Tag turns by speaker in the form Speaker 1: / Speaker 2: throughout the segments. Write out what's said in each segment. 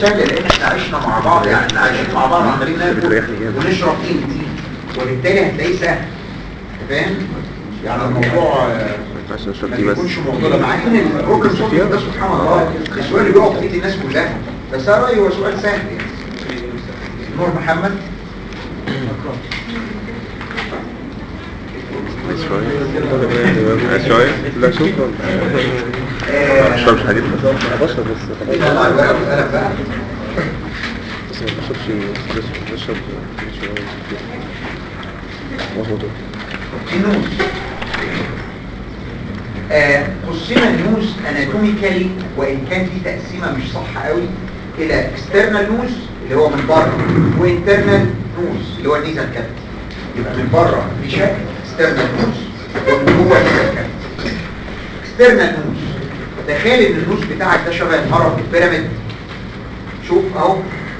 Speaker 1: سهل لان احنا عشنا مع بعض يعني احنا عايشين مع بعض عمالين ناكل ونشرب ايه دي وبالتالي هتلاقيه سهل أنت فاهم يعني الموضوع آه،
Speaker 2: عشان اشرب
Speaker 1: ما
Speaker 2: دي بس
Speaker 1: بيكونش معضله مع ان البروبلم سولفنج ده سبحان الله السؤال اللي بيقع في ايد الناس كلها بس انا رايي هو سؤال سهل يعني نور محمد
Speaker 2: عايز شوية عايز شوية لا شكرا ما اشربش حاجات بس بشرب بس خلاص
Speaker 1: طلع الورقه والقلم بقى
Speaker 2: بس ما بشربش بشرب شوية مظبوط
Speaker 1: النوز آه، قسم النوز اناتوميكالي وان كان في تقسيمه مش صح قوي الى اكسترنال نوز اللي هو من بره وانترنال نوز اللي هو النيزل كافيتي يبقى من بره في شكل اكسترنال نوز ومن جوه النيزل كافيتي اكسترنال نوز تخيل ان النوز بتاعك ده شبه الهرم البيراميد شوف اهو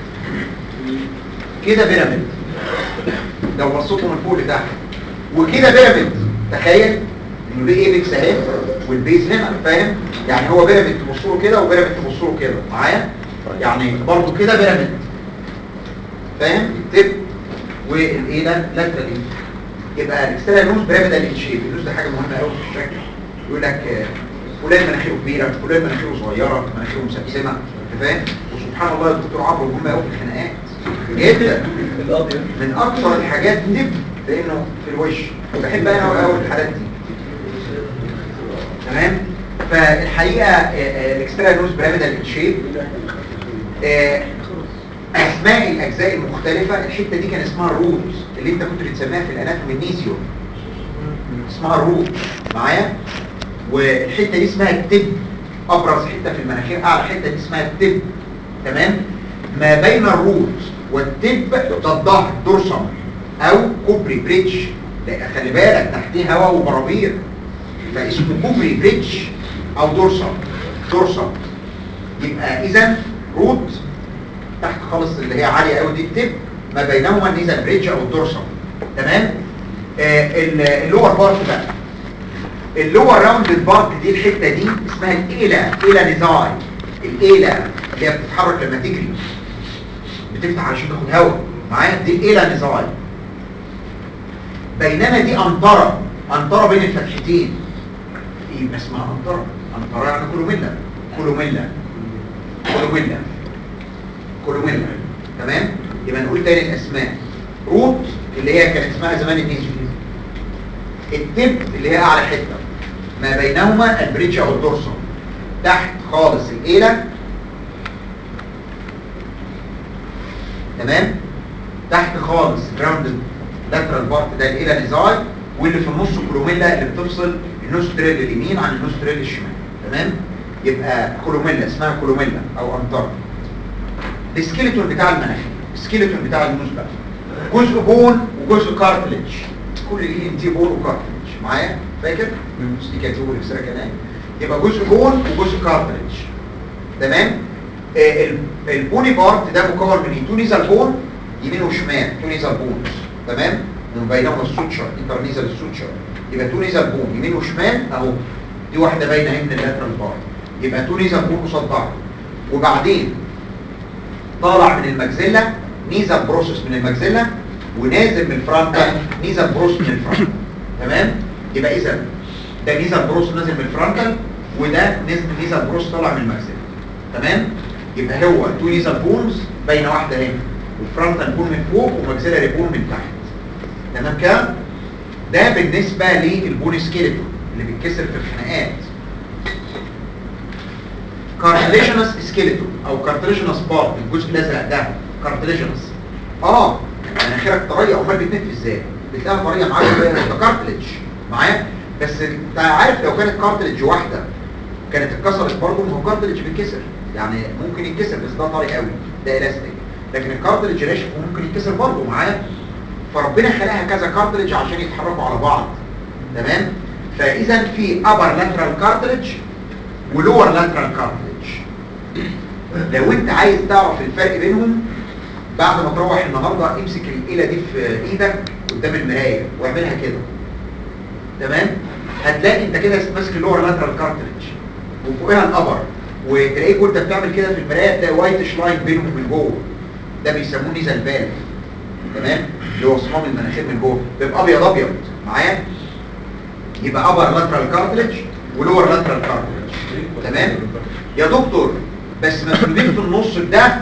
Speaker 1: كده بيراميد لو بصيته من فوق لتحت وكده بيراميد تخيل انه ليه ايبكس اهي والبيز هنا فاهم يعني هو بيراميد تبص له كده وبيراميد تبص له كده معايا يعني برضه كده بيراميد فاهم التب والايه ده لاترالي يبقى الاكسترنال نوز بيراميدال شيب النوز ده حاجه مهمه قوي في الشكل يقول لك آه، فلان مناخيره كبيره فلان مناخيره صغيره مناخيره مسمسمه انت فاهم وسبحان الله يا دكتور عمرو مهم قوي في الخناقات جدا من اكثر الحاجات دي لانه في الوش بحب انا قوي قوي الحالات دي تمام فالحقيقه الاكسترا نوز بيراميدال شيب اسماء الاجزاء المختلفه الحته دي كان اسمها الروت اللي انت كنت بتسميها في الاناتومي النيزيو اسمها الروت معايا والحته دي اسمها التب ابرز حته في المناخير اعلى حته دي اسمها التب تمام ما بين الروت والتب ده الظهر دورسم او كوبري بريدج لا خلي بالك تحتيه هواء وبرابير فاسمه كوبري بريدج او دورسم دورسم يبقى اذا روت تحت خالص اللي هي عاليه قوي دي التب ما بينهما النيزل بريدج او الدورسم تمام آه ال- اللور بارت بقى اللور راوند بارت دي الحته دي اسمها الايلا ايلا نزاي الايلا اللي هي بتتحرك لما تجري بتفتح علشان تاخد هواء معايا دي الايلا نزاي بينما دي انطره انطره بين الفتحتين يبقى اسمها انطره انطره يعني كولوميلا كولوميلا كولوميلا كولوميلا تمام يبقى نقول تاني الاسماء روت اللي هي كانت اسمها زمان النيزو التب اللي هي اعلى حته ما بينهما البريدج او الدورسال تحت خالص الايله تمام تحت خالص جراوند لاترال بارت ده الايله نزاي واللي في النص كولوميلا اللي بتفصل النوستريل اليمين عن النوستريل الشمال تمام يبقى كولوميلا اسمها كولوميلا او انطره السكيلتون بتاع المناخير السكيلتون بتاع النوز بقى جزء بون وجزء كارتلج كل ايه انتي بون وكارتلج معايا فاكر ستيكاتور في سيرا كلام يبقى جزء بون وجزء كارتلج تمام آه ال- البوني بارت ده مكون من ايه تو نيزل بون يمين وشمال تو نيزل بونز تمام من بينهما السوتشر انترنيزل السوتشر يبقى تو نيزل بون يمين وشمال اهو دي واحده باينه اهي من اللاترال بارت يبقى تو نيزل بون قصاد بعض وبعدين طالع من المجزلة نيزل بروسس من المجزلة ونازل من الفرونتال نيزل بروس من الفرونتال تمام يبقى اذا ده نيزل بروس نازل من الفرونتال وده نزل نيزل بروس طالع من المجزلة تمام يبقى هو تو نيزل بونز بين واحدة هنا والفرونتال بون من فوق ومجزلة بون من تحت تمام كده ده بالنسبة للبون سكيلتون اللي بيتكسر في الخناقات كارتليجينس سكيلتون او كارتليجينس بارت الجزء الازرق ده كارتليجينس اه مناخيرك طريه امال بتنف ازاي بتلاقيها طريه معاك ده كارتليج معايا بس انت عارف لو كانت كارتليج واحده كانت اتكسرت برضه ما هو كارتليج بيتكسر يعني ممكن يتكسر بس ده طري قوي ده الاستيك لكن الكارتليج ريش ممكن يتكسر برضه معايا فربنا خلقها كذا كارتليج عشان يتحركوا على بعض تمام فاذا في ابر لاترال كارتليج ولور لاترال كارتليج لو انت عايز تعرف الفرق بينهم بعد ما تروح النهارده امسك الاله دي في ايدك قدام المرايه واعملها كده تمام هتلاقي انت كده ماسك اللور لاترال كارتليج وفوقها الابر وتلاقيك وانت بتعمل كده في المرايه تلاقي وايتش لاين بينهم من جوه ده بيسموه نيزل فالف تمام اللي هو صمام المناخير من جوه بيبقى ابيض ابيض معايا يبقى ابر لاترال كارتلج ولور لاترال كارتلج تمام يا دكتور بس مكتوبين في النص ده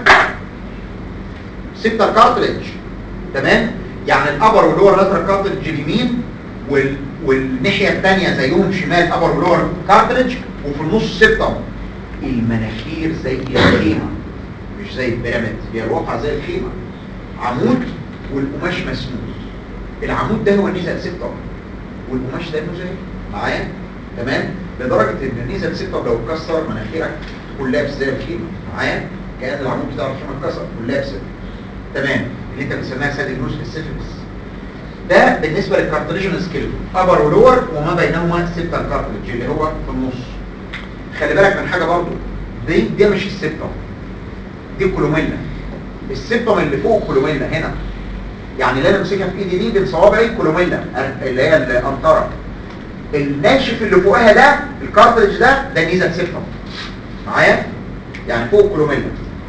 Speaker 1: ستة كارتلج تمام يعني الابر واللور لاترال كارتلج اليمين وال... والناحيه الثانيه زيهم شمال ابر ولور كارتلج وفي النص ستة المناخير زي الخيمه مش زي البيراميد هي الواقع زي الخيمه عمود والقماش مسنود العمود ده هو نزل ستة والقماش ده نزل معايا تمام لدرجه ان نزل ستة لو اتكسر مناخيرك تكون لابس زي الخيمه معايا كان العمود بتاع الخيمه اتكسر تكون لابس تمام اللي انت بتسميها ساد النوز في السيفلس ده بالنسبه للكارتليجن سكيلتون ابر ولور وما بينهما سته الكارتليج اللي هو في النص خلي بالك من حاجه برضو دي دي مش السته دي كولوميلا السته من اللي فوق كولوميلا هنا يعني اللي انا ماسكها في ايدي دي بين صوابعي كولوميلا اللي هي الانطره الناشف اللي فوقها ده الكارتليج ده ده نيزل سته معايا يعني فوق كولوميلا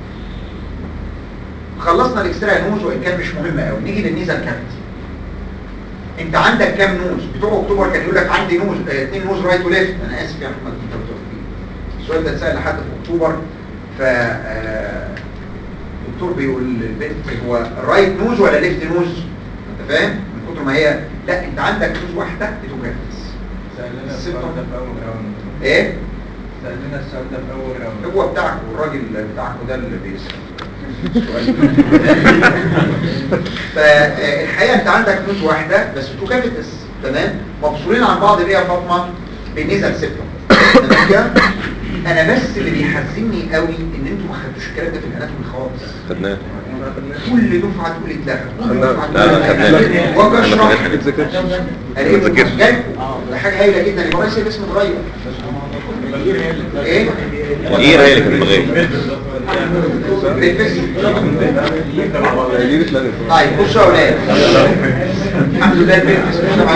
Speaker 1: خلصنا الاكسترا نوز وان كان مش مهم قوي نيجي للنيزل كافيتي انت عندك كام نوز بتوع اكتوبر كان يقول لك عندي نوز اه اتنين نوز رايت وليفت انا اسف يا محمد انت بتقول السؤال ده اتسال لحد في اكتوبر ف الدكتور بيقول للبنت هو رايت نوز ولا ليفت نوز انت فاهم من كتر ما هي لا انت عندك نوز واحده بتوجهز
Speaker 3: سألنا السؤال ده في أول راوند
Speaker 1: ايه
Speaker 3: سألنا السؤال ده في أول راوند
Speaker 1: هو بتاعك والراجل بتاعك ده اللي بيسال فالحقيقه انت عندك نوز واحده بس توكافيتس تمام مفصولين عن بعض ليه يا فاطمه بالنسبه لسته تمام كده انا بس اللي بيحزنني قوي ان انتوا ما خدتوش الكلام ده في الاناتومي خالص
Speaker 2: خدناه
Speaker 1: كل دفعه تقول اتلغى كل دفعه
Speaker 2: لا، لا، خدناه.
Speaker 1: واجي
Speaker 2: أنا
Speaker 1: اشرح
Speaker 2: خدناه. اتذكرش.
Speaker 1: الاقي
Speaker 2: ما اتذكرش.
Speaker 1: جالكم ده حاجه هايله جدا يبقى رئيس الاسم اتغير ايه
Speaker 2: ايه هي اللي كانت مغير
Speaker 1: ريفس
Speaker 2: ليه اتلغت
Speaker 1: طيب بصوا يا اولاد الحمد لله البيرفس مش تبع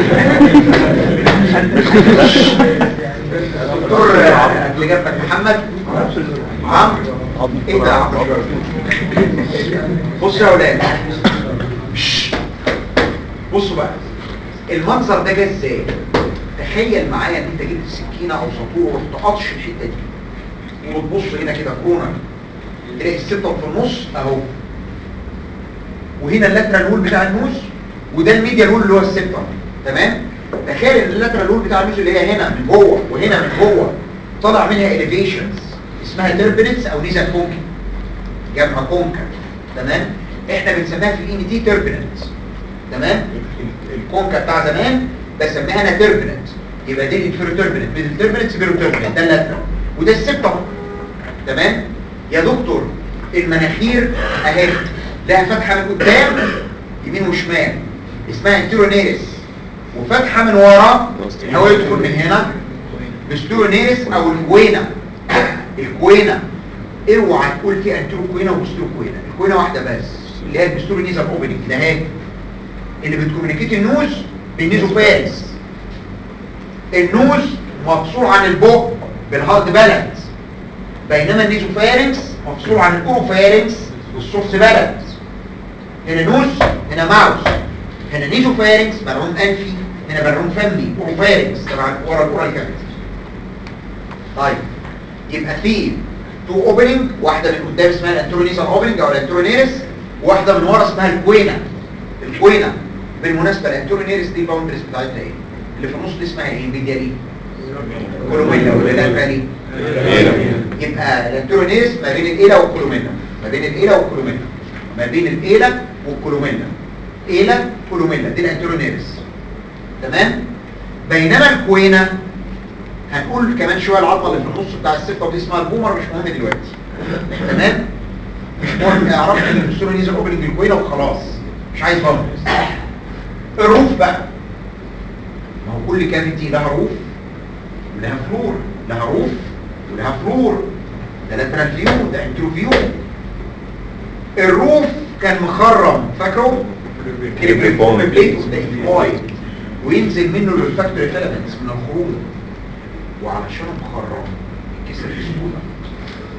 Speaker 1: دكتور آه، اللي جنبك محمد عمرو ايه ده يا عمرو بصوا يا اولاد شش. بصوا بقى المنظر ده جه ازاي تخيل معايا ان انت جبت سكينه او سطور ورحت قاطش الحته دي وبتبص هنا كده كورنر تلاقي السته في النص اهو وهنا اللاترال وول بتاع النوز وده الميديا وول اللي هو السبتم تمام تخيل ان اللاترال وول بتاع النوز اللي هي هنا من جوه وهنا من جوه طلع منها اليفيشنز اسمها تربنتس او نيزا كونكا جمع كونكا تمام احنا بنسميها في الاي تي تربنت تمام ال- الكونكا بتاع زمان بسميها انا تربنت يبقى دي الانفيرو تربنت ميدل تربنت سيبيرو تربنت ده اللاترال وده السبتم تمام يا دكتور المناخير اهي لها فتحه من قدام يمين وشمال اسمها انتيرونيرس وفتحه من ورا الهواء يدخل من هنا بستورونيرس او الكوينه الكوينه اوعى تقول في انتيرو كوينه وبستورو كوينه الكوينه واحده بس اللي هي البستورونيزال اوبننج ده اهي اللي بتكومينيكيت النوز بالنيزوفارينكس النوز مفصول عن البق بالهارد بالانس بينما النيزوفارينكس مفصول عن الاوروفارينكس بالسورس بالانس هنا نوز هنا ماوس هنا نيزوفارينكس بلعوم انفي هنا بلعوم فمي اوروفارينكس تبع ورا الاورال كافيتي طيب يبقى في تو اوبننج واحده من قدام اسمها الانترونيزال اوبننج او الانترونيرس وواحده من ورا اسمها الكوينه الكوينه بالمناسبه الانترونيرس دي الباوندريز بتاعتها ايه اللي في النص دي اسمها ايه ميديالي كولوميلا ولا لاترالي يبقى الانترونيرس ما بين الايلا والكولوميلا ما بين الايلا والكولوميلا ما بين الايلا والكولوميلا ايلا كولوميلا دي الانترونيرس تمام بينما الكوينه هنقول كمان شويه العظمه اللي في النص بتاع السته ودي اسمها البومر مش مهم دلوقتي تمام مش مهم اعرف ان الدكتور نزل اوبننج الكوينه وخلاص مش عايز بامبرز الروف بقى ما هو كل كافيتي لها روف ولها فلور لها روف ولها فلور ده لاترال فيو ده انترو فيو الروف كان مخرم فاكره
Speaker 2: كريبريفون.
Speaker 1: بليت ده إيفاي. وينزل منه الريفاكتوري فيلامنتس من الخروج وعلشان مخرم كسر بسهوله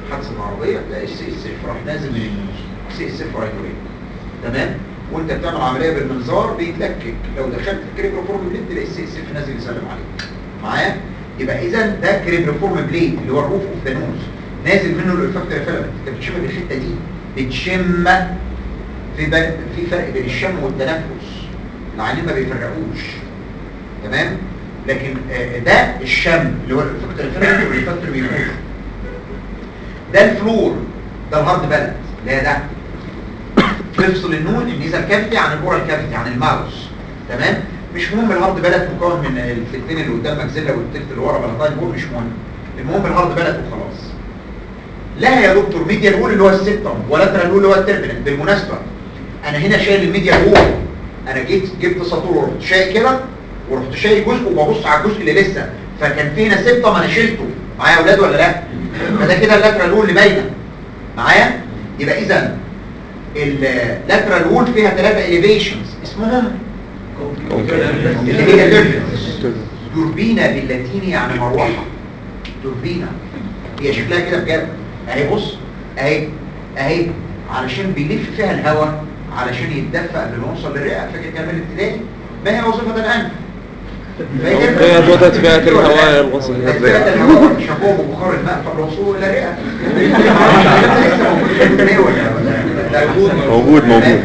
Speaker 1: حادثه عربيه تلاقي السي اس اف راح نازل من النص سي اس اف رايت واي تمام وانت بتعمل عمليه بالمنظار بيتلكك لو دخلت كريب ريفورم بليد تلاقي السي اس اف نازل يسلم عليك معايا يبقى اذا ده كريب ريفورم بليد اللي هو الروف اوف ذا نوز نازل منه الالفاكتوري فيلامنت انت بتشم الحته دي بتشم في بل... في فرق بين الشم والتنفس العينين ما بيفرقوش تمام لكن آه، ده الشم اللي هو الالفاكتوري فيلامنت والالفاكتوري بيفوز ده الفلور ده الهارد بالانس اللي هي ده تفصل النون النيزل كافيتي عن الاورال كافيتي عن الماوس تمام مش مهم الهارد بلد مكون من التلتين اللي قدام ماكسيلا والتلت اللي ورا بلطاين وول مش مهم المهم الهارد بلد وخلاص لها يا دكتور ميديا وول اللي هو السيبتم ولاترال وول اللي هو التربنت بالمناسبه انا هنا شايل الميديا وول انا جيت جبت سطور ورحت شايل كده ورحت شايل جزء وببص على الجزء اللي لسه فكان في هنا سيبتم انا شلته معايا يا اولاد ولا لا فده كده اللاترال وول اللي باينه معايا يبقى اذا اللاترال وول فيها ثلاثه اليفيشنز اسمهم اللي هي توربينز توربينه باللاتيني يعني مروحه توربينه هي شكلها كده بجد اهي بص اهي اهي علشان بيلف فيها الهواء علشان يتدفى قبل ما يوصل للرئه فاكر كلام الابتدائي ما هي وظيفه الانف فاكر؟
Speaker 2: هي ضغط فئة الهواء الوسط
Speaker 1: فئة الهواء شابوه ببخار الماء قبل وصوله الى الرئه لسه موجود في الابتدائي ولا ولا- لا
Speaker 2: موجود موجود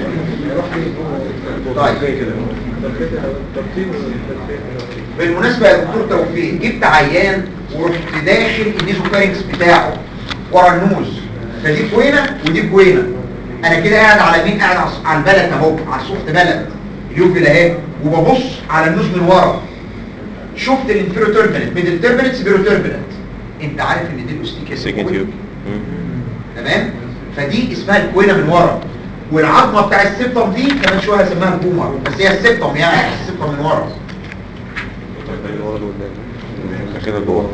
Speaker 1: طيب بالمناسبة يا دكتور توفيق جبت عيان ورحت داخل النيزوفارينكس بتاعه ورا النوز فدي كوينة ودي كوينة انا كده قاعد على مين قاعد على على البلد اهو على السوفت بلد اليوفيل اهي وببص على النوز من ورا شفت الانفيرو تيربنت ميدل تيربنت سبيرو تيربنت انت عارف ان دي الاوستيكا
Speaker 2: سيكند تيوب
Speaker 1: تمام فدي اسمها الكوينه من ورا والعظمه بتاع السبتم دي كمان شويه هسميها البومر بس هي السبتم يعني السبتم من ورا
Speaker 2: كده جوه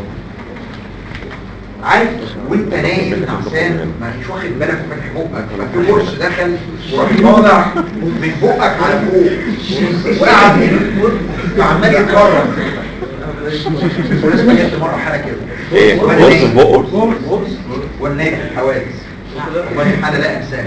Speaker 1: عارف وانت نايم نعسان مش واخد بالك وفاتح بقك ففي قرص دخل وراح طالع من بقك على فوق وقعد هنا فعمال يتكرر بالمناسبه جت مره حاله كده
Speaker 2: ايه
Speaker 1: وأنا
Speaker 2: بص
Speaker 1: نايم.
Speaker 2: في بقه
Speaker 1: والنايم في الحوادث وبعدين حاله لا انسان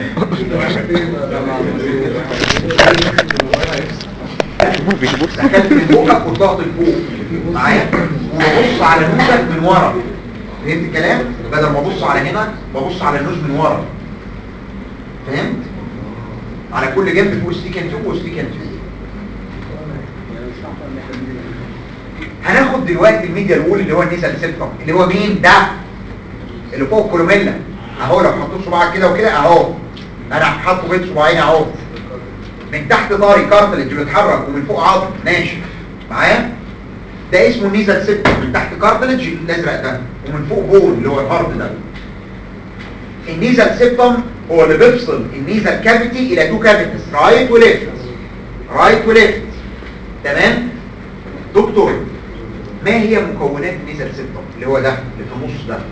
Speaker 2: مفيش بص
Speaker 1: دخلت من بقك والضغط لفوق معايا وببص على نوزك من ورا فهمت الكلام بدل ما ابص على هنا ببص على النوز من ورا فهمت على كل جنب فوق ستيكن تيوب وستيكن تيوب هناخد دلوقتي الميديا الاول اللي هو النيزل سيلفم اللي هو مين ده اللي فوق الكولوميلا اهو لو حطيت صباعك كده وكده اهو انا حاطه بين صباعين اهو من تحت طاري كارتلج بيتحرك ومن فوق عظم ماشي معايا ده اسمه النيزل سيبتم من تحت كارتلج الازرق ده ومن فوق بون اللي هو الهارد ده النيزل سيبتم هو اللي بيفصل النيزل كافيتي الى تو كافيتيز رايت وليفت رايت وليفت تمام دكتور ما هي مكونات النيزل سيبتم اللي هو ده اللي في النص ده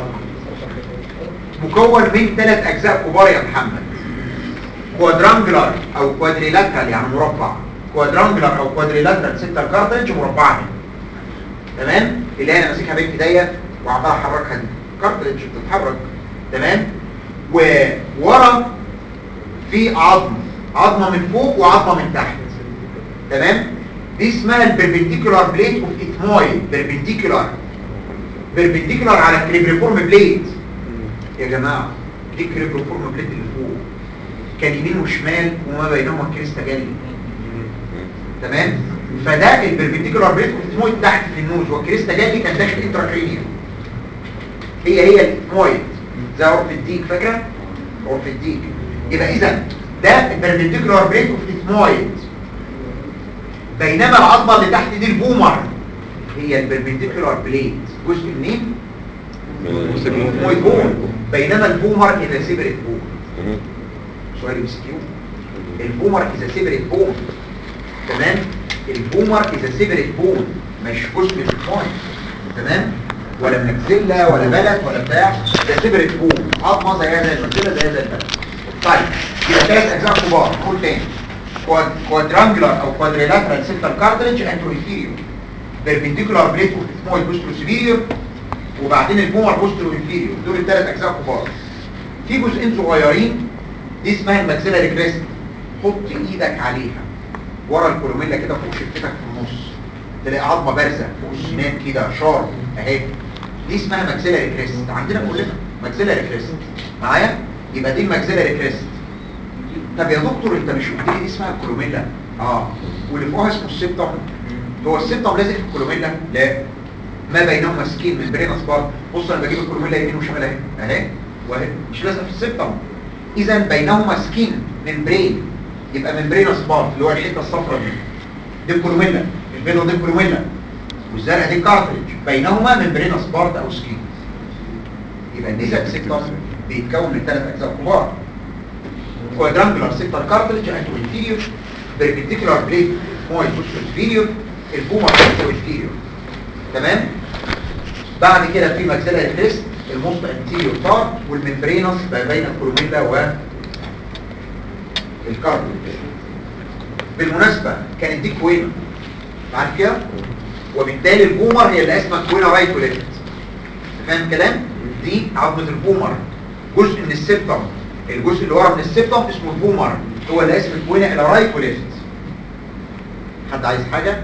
Speaker 1: مكون من ثلاث اجزاء كبار يا محمد كوادرانجلر او كوادريلاترال يعني مربع كوادرانجلر او كوادريلاترال سنتر كارتريج مربعه هنا تمام اللي انا ماسكها بين ايديا وعمال احركها دي كارتريج بتتحرك تمام وورا في عظم عظمه من فوق وعظمه من تحت تمام دي اسمها البربنديكولار بليت اوف اتمويد بربنديكولار بربنديكولار على الكريبريفورم بليت يا جماعه دي الكريبريفورم بليت اللي فوق كان يمين وشمال وما بينهما الكريستا جالي تمام فده البربنديكولار بليت اوف تحت في النوز والكريستا جالي كان داخل انتراكرينيال هي هي الاتمويد زي عرف الديك فاكره عرف الديك يبقى اذا ده البربنديكولار بليت اوف اتمويد بينما العظمه اللي تحت دي البومر هي البربنديكولار بليت جزء منين اتمويد بون بينما البومر اذا سيبرت بون سؤال ام كيو البومر اذا سيبرت بون تمام البومر اذا سيبرت بون مش جزء من البوين تمام ولا مكزيلا ولا بلد ولا بتاع ده سيبرت بون عظمه زي هذا المكزيلا زي هذا البلد طيب يبقى ثلاث اجزاء كبار نقول تاني كواد كوادرانجلر او كوادريلاترال سنتر كارتريج انتو انفيريور perpendicular plate of ethmoid posterior superior وبعدين البومر بوستر وانفيريور دول الثلاث اجزاء كبار في جزئين صغيرين دي اسمها الماكسيلاري كريست حط ايدك عليها ورا الكولوميلا كده فوق شفتك في النص تلاقي عظمه بارزه فوق السنان كده شارب اهي دي اسمها ماكسيلاري كريست عندنا كلنا ماكسيلاري كريست معايا يبقى دي الماكسيلاري كريست طب يا دكتور انت مش قلت لي دي اسمها الكولوميلا اه واللي فوقها اسمه السبتم هو السبتم لازق في الكولوميلا لا ما بينهما سكين من برين اصبار بص انا بجيب الكولوميلا يمين وشمال اهي اهي واهي مش لازقه في السبتم اذا بينهما سكين من برين يبقى من برين اصبار اللي هو الحته الصفراء دي دي الكولوميلا البيضه دي الكولوميلا والزرقاء دي الكارتريج بينهما من برين اصبار او سكين يبقى النسب سبتم بيتكون من ثلاث اجزاء كبار quadrangular septal cartilage and inferior perpendicular plate moid posterior البومر posterior تمام بعد كده في maxillary crest الموست anterior part والممبرينس ما بين الكولوميلا و الكارتلج بالمناسبة كانت دي كوينة عارف كده وبالتالي البومر هي اللي اسمها كوينة رايت وليفت فاهم الكلام دي عظمة البومر جزء من السبتم الجزء اللي ورا من السبتم اسمه البومر هو اللي اسم الكوينة الى رايت وليفت حد عايز حاجة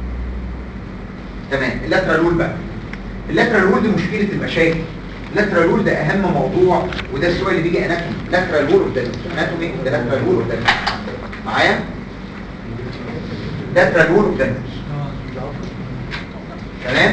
Speaker 1: تمام اللاترال وول بقى اللاترال وول دي مشكلة المشاكل اللاترال وول ده اهم موضوع وده السؤال اللي بيجي اناتومي لاترال وول قدام اناتومي وده لاترال وول قدام معايا لاترال وول قدام تمام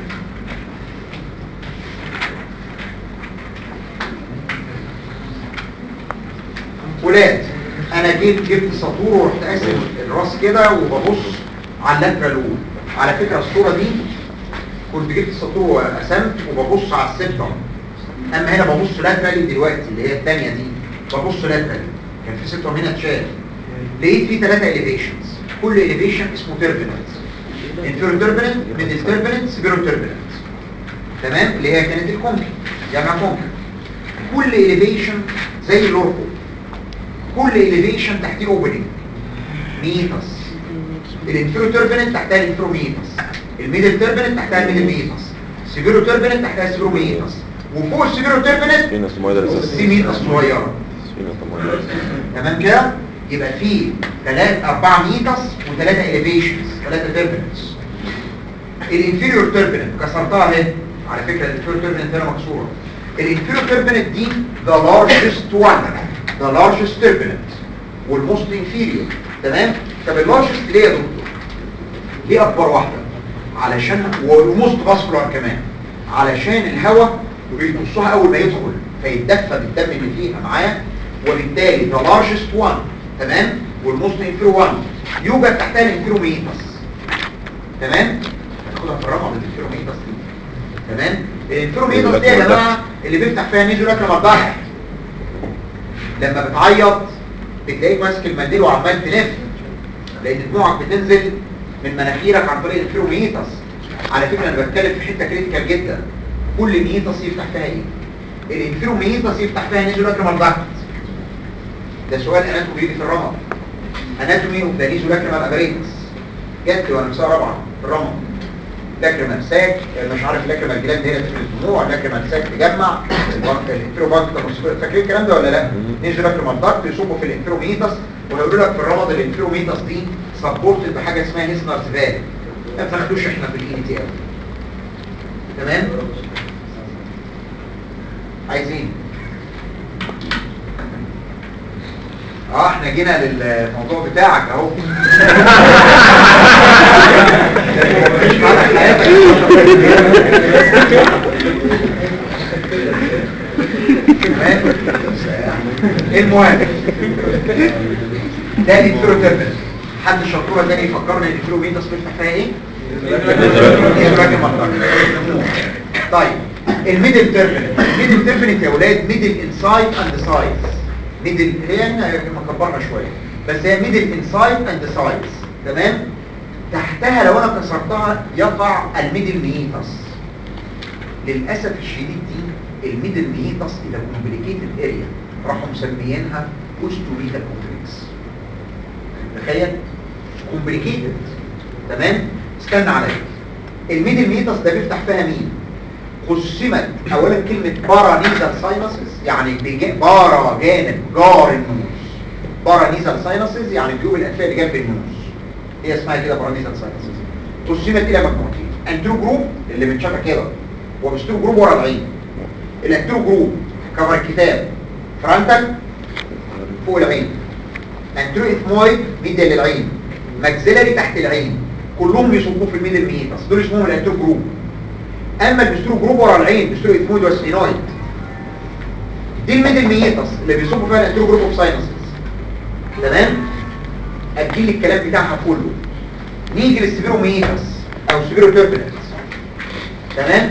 Speaker 1: ولاد انا جيت جبت سطور ورحت قاسم الراس كده وببص على اللاترال وول على فكره الصوره دي كنت جبت السطور وقسمت وببص على السبتم اما هنا ببص لاترالي دلوقتي اللي هي الثانيه دي ببص لاترالي كان في سبتم هنا اتشال لقيت فيه ثلاثه اليفيشنز كل اليفيشن اسمه تيربننت انفيرو تيربننت ميدل تيربننت سبيرو تيربننت تمام اللي هي كانت الكونكي جمع كونكي كل اليفيشن زي اللوركو كل اليفيشن تحتيه اوبننج ميتس الانفيرو تيربننت تحتها الانفيرو ميتس الميدل تيربننت تحتها الميدل ميتس سيفيرو تيربننت تحتها السيفيرو ميتس وفوق السيفيرو تيربننت
Speaker 2: فينا سمويدر اساس
Speaker 1: في ميتس صغيره
Speaker 2: فينا سمويدر
Speaker 1: تمام كده يبقى في ثلاث اربع ميتس وثلاثه اليفيشنز ثلاثه تيربننتس الانفيريور تيربننت كسرتها اهي على فكره الانفيريور تيربننت هنا مكسوره الانفيريور تيربننت دي ذا لارجست وان ذا لارجست تيربننت والموست انفيريور تمام طب اللارجست ليه يا دكتور ليه اكبر واحده علشان والموست فاسكولار كمان علشان الهواء بيبصها اول ما يدخل فيتدفى بالدم اللي فيها معايا وبالتالي ذا لارجست وان تمام والموست انفيرو وان يوجد تحتها الانفيروميتس تمام هناخدها في الرقم الانفيروميتس دي تمام الانفيروميتس دي يا جماعه اللي بيفتح فيها نيزو لاكرم الضحك لما بتعيط بتلاقيك ماسك المنديل وعمال تلف لان دموعك بتنزل من مناخيرك عن طريق الانفيروميتس على فكره انا بتكلم في حته كريتيكال جدا كل ميتس يفتح فيها ايه الانفيروميتس يفتح فيها نيزو لاكرم الضحك ده سؤال اناتومي بيجي في الرمض اناتومي اوف ذا نيزو لاكريمال ابريتس جت لي وانا في سنه رابعه في الرمض لاكريمال ساك مش عارف لاكريمال جلاند هنا تفرز الدموع لاكريمال ساك تجمع الانفيرو بانك فاكرين الكلام ده ولا لا نيزو لاكريمال ضغط يصبوا في الانفيروميتس وهيقولوا لك في الرمض الانفيروميتس دي سبورتد بحاجه اسمها هيسنرز فال ما بناخدوش احنا في الاي تي قوي تمام عايزين اه احنا جينا للموضوع بتاعك اهو مش معنى حياتك تمام؟ المهم ده الانفيرو تيربنس حد شطوره تاني يفكرني الانفيرو ميتس بيفتح فيها ايه؟ الراجل منطقي طيب الميدل تيربنت الميدل تيربنت يا ولاد ميدل انسايد اند سايز ميدل هي هنا مكبرها شويه بس هي ميدل انسايد اند سايز تمام تحتها لو انا كسرتها يقع الميدل ميتس للاسف الشديد دي الميدل ميتس الى كومبليكيتد اريا راحوا مسميينها اوستوميتال كومبلكس تخيل كومبليكيتد تمام استنى عليا الميدل ميتس ده بيفتح فيها مين قسمت اولا كلمه بارا نيزل ساينسز يعني بيجا- بارا جانب جار النوز بارا نيزل ساينسز يعني جيوب الانفيه اللي جنب النوز هي اسمها كده بارا نيزل ساينسز قسمت الى مجموعتين انترو جروب اللي متشافه كده وبسترو جروب ورا العين الانترو جروب كفر الكتاب فرانتك فوق العين انترو اثمويد ميديا للعين ماكسيلاري تحت العين كلهم بيصبوا في الميدل ميتاس دول اسمهم الانترو جروب اما البسترو جروب ورا العين بسترو اثمويد وسفينويد دي الميدل ميتاس اللي بيصبوا فيها الانترو جروب اوف ساينسز تمام ادي لي الكلام بتاعها كله نيجي للسبيرو ميتاس او سبيرو توربulence تمام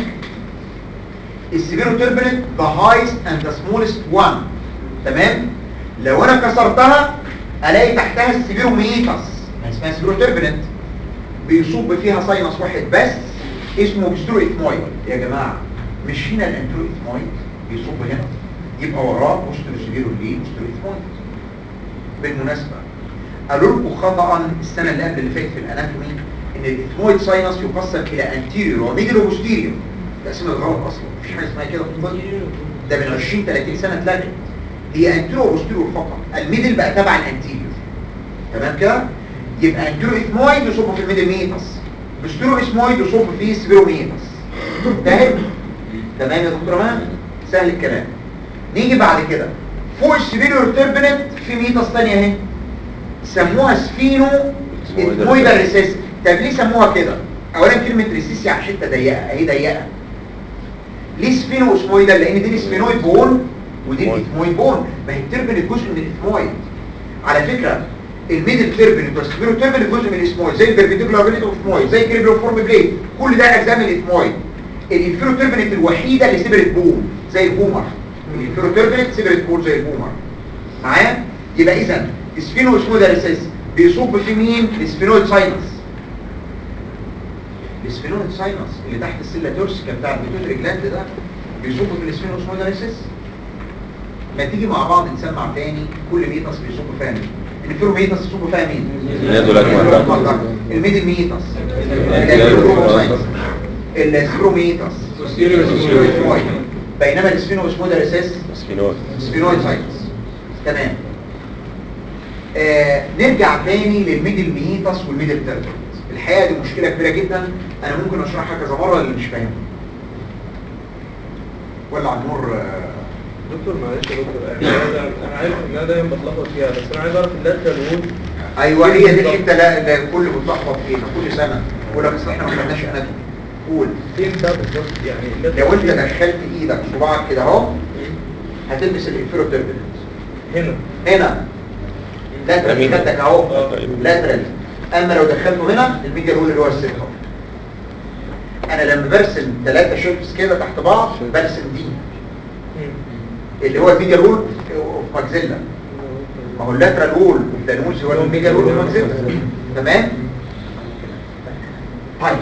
Speaker 1: السبيرو توربulent the highest and the smallest one تمام لو انا كسرتها الاقي تحتها السبيرو ميتاس اسمها سبيرو توربulent بيصب فيها ساينس واحد بس اسمه بسترو اثمويد يا جماعه مش هنا الانترو اثمويد بيصب هنا يبقى وراه بسترو سبيرو ليه بسترو اثمويد بالمناسبه قالوا لكم خطا السنه اللي قبل اللي فاتت في الاناتومي ان الاثمويد ساينس يقسم الى انتيريور وميدل وبوستيريور تقسيم غلط اصلا مفيش حاجه اسمها كده في الطب ده من 20 30 سنه اتلغت هي انتيريور وبوستيريور فقط الميدل بقى تبع الانتيريور تمام كده يبقى انتيريور اثمويد يصب في الميدل ميتاس بوستيريور اثمويد يصب في السبيرو ميتاس انتهت تمام يا دكتور مان سهل الكلام نيجي بعد كده فوق السبيريور تيربنت في ميتاس ثانيه اهي سموها سفينو اثمويدال ريسيس طب ليه سموها كده اولا كلمه ريسيس يعني حته ضيقه اهي ضيقه ليه سفينو اسمويدال لان دي السفينويد بون ودي الاثمويد بون ما هي التربنت جزء من الاثمويد على فكره الميدل تربنت والسفينو تربنت جزء من الاثمويد زي البربنديكولار بليد اوف اثمويد زي الكريبلوفورم بليد كل ده اجزاء من الاثمويد الانفيرو تربنت الوحيده اللي سيبرت بون زي البومر الانفيرو تربنت سيبرت بون زي البومر معايا يبقى اذا السفينو اسمويدال ريسيس بيصب في مين السفينويد ساينس السفينويد ساينس اللي تحت السيلا تورسيكا بتاع البيتوتري جلاند ده بيصب في السفينويد اسمويدال ريسيس ما تيجي مع بعض نسمع تاني كل ميتاس بيصب فيها مين الانفيرو ميتاس يصب فيها مين
Speaker 2: اليد والأكمل.
Speaker 1: الميدل ميتاس
Speaker 2: اليد
Speaker 1: السفيرو ميتاس السفينويد بينما السفينو اسمويدال ريسيس
Speaker 2: سفينوت
Speaker 1: سبينويد ساينس تمام آه نرجع تاني للميدل ميتاس والميدل تيربنت الحقيقه دي مشكله كبيره جدا انا ممكن اشرحها كذا مره اللي مش فاهمها ولا على النور آه
Speaker 3: دكتور معلش يا دكتور انا عايز أعرف- انا عارف ان انا دايما بتلخبط فيها بس انا عايز اعرف اللاترال وول
Speaker 1: ايوه هي دي الحته لا لا الكل بتلخبط فيها كل سنه يقول لك اصل احنا ما خدناش اناتومي قول
Speaker 3: فين ده بالظبط يعني اللاترال
Speaker 1: لو انت
Speaker 3: فين؟
Speaker 1: دخلت ايدك صباعك كده اهو هتلبس الانفيرو تيربنت
Speaker 3: هنا
Speaker 1: هنا لاترال
Speaker 2: يمين.
Speaker 1: خدك اهو
Speaker 3: آه.
Speaker 1: لاترال اما لو دخلته هنا الميديا رول اللي هو السيركل انا لما برسم ثلاثة شيبس كده تحت بعض برسم دي
Speaker 3: مم.
Speaker 1: اللي هو الميديا رول اوف ماكزيلا ما هو اللاترال وول اوف دانوز هو الميديا رول اوف ماكزيلا تمام طيب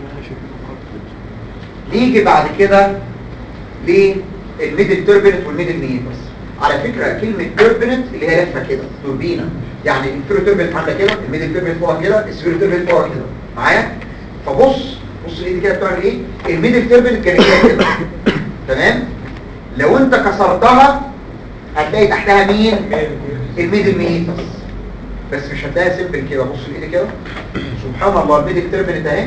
Speaker 1: نيجي بعد كده للميدل توربينت والميدل ميتس على فكرة كلمة توربينت اللي هي لفة كده توربينة يعني الانفيرو توربينت عاملة كده الميدل توربينت فوق كده السفيرو توربينت فوق كده معايا فبص بص الايد كده بتعمل ايه الميدل توربينت كانت كده كده تمام لو انت كسرتها هتلاقي تحتها مين الميدل ميتس بس مش هتلاقيها سيمبل كده بص الايد كده سبحان الله الميدل توربينت اهي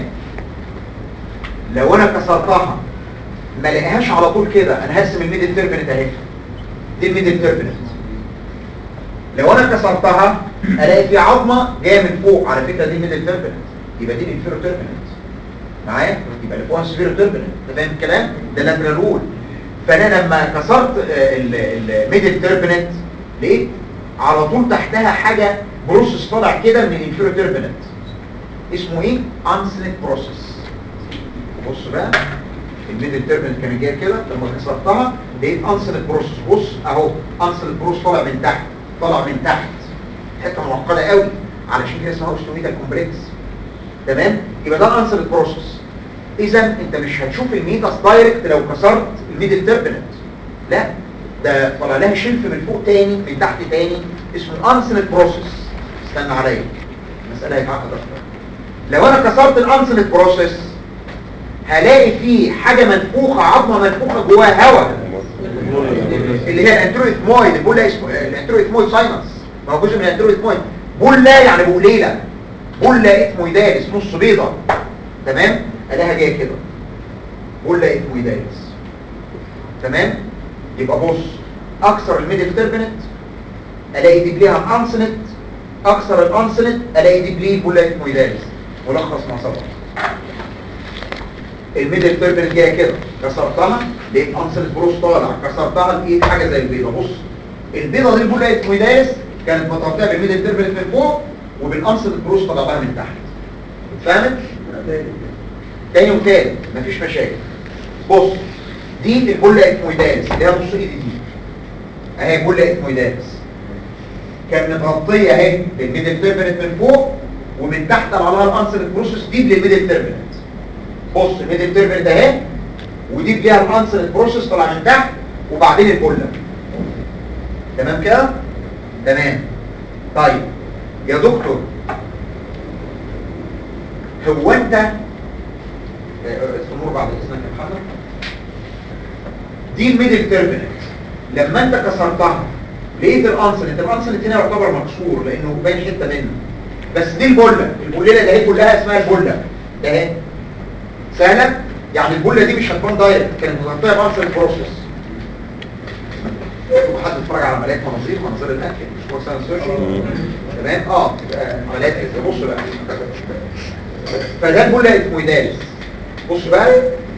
Speaker 1: لو انا كسرتها ما لاقيهاش على طول كده انا هرسم الميدل تيربنت اهي دي الميدل تيربنت لو انا كسرتها الاقي في عظمه جايه من فوق على فكره دي الميدل تيربنت يبقى دي الانفيرو تيربنت معايا يبقى اللي فوقها السفيرو تيربنت انت فاهم الكلام ده لاترال رول فانا لما كسرت آه، ال- الميدل تيربنت لقيت على طول تحتها حاجه بروسس طالع كده من الانفيرو تيربنت اسمه ايه انسلت بروسس بص بقى الميدل تيرمينال كانت جايه كده لما كسرتها لقيت انسل بروسس بص اهو انسل بروس طالع من تحت طالع من تحت حته معقده قوي علشان كده اسمها اوستوميتال كومبلكس تمام يبقى ده الانسل بروسس اذا انت مش هتشوف الميتاس دايركت لو كسرت الميدل تيرمينال لا ده طالع لها شلف من فوق تاني من تحت تاني اسمه انسل بروسس استنى عليا المساله هيتعقد اكتر لو انا كسرت الانسل بروسس هلاقي فيه حاجة منفوخة عظمة منفوخة جواها هواء اللي هي الانترويثمويد البولا اسمه الانترويثمويد ساينس ما هو جزء من الانترويثمويد بولا يعني بقليلة بولا اثمويدالس نص بيضة تمام الاقيها جايه كده بولا اثمويدالس تمام يبقى بص اكثر الميدل تيربنت الاقي دي بليها انسنت اكثر الانسنت الاقي دي بليه بولا اثمويدالس ملخص ما سبق الميدل تيربنت جايه كده كسرتها لقيت انسنت بروس طالع كسرتها لقيت حاجه زي البيضه بص البيضه دي البولا اثمويدالس كانت متغطيه بالميدل تيربنت من فوق وبالانسنت بروس طالع بقى من تحت فهمت تاني وتالت مفيش مشاكل بص دي البولا اثمويدالس اللي هي نص ايدي دي اهي بولا اثمويدالس كانت متغطيه اهي بالميدل تيربنت من فوق ومن تحت على الانسنت بروسس دي للميدل تيربنت بص الميدل تيربنت اهي ودي ليها الانسنت بروسس طالع من تحت وبعدين البولا تمام كده تمام طيب يا دكتور هو انت الامور بعد اذنك يا محمد دي الميدل تيربنت لما انت كسرتها لقيت الانسنت الانسنت هنا يعتبر مكسور لانه باين حته منه بس دي البوله البوليله ده هي كلها اسمها البوله ده اهي سهله يعني البوله دي مش هتكون دايركت كانت مغطيه بانسنت بروسس حد اتفرج على عمليات مناظير مناظير الاكل مش كورس سيرجري تمام اه يبقى عمليات كده بص بقى فده البوله اثمويدالس بص بقى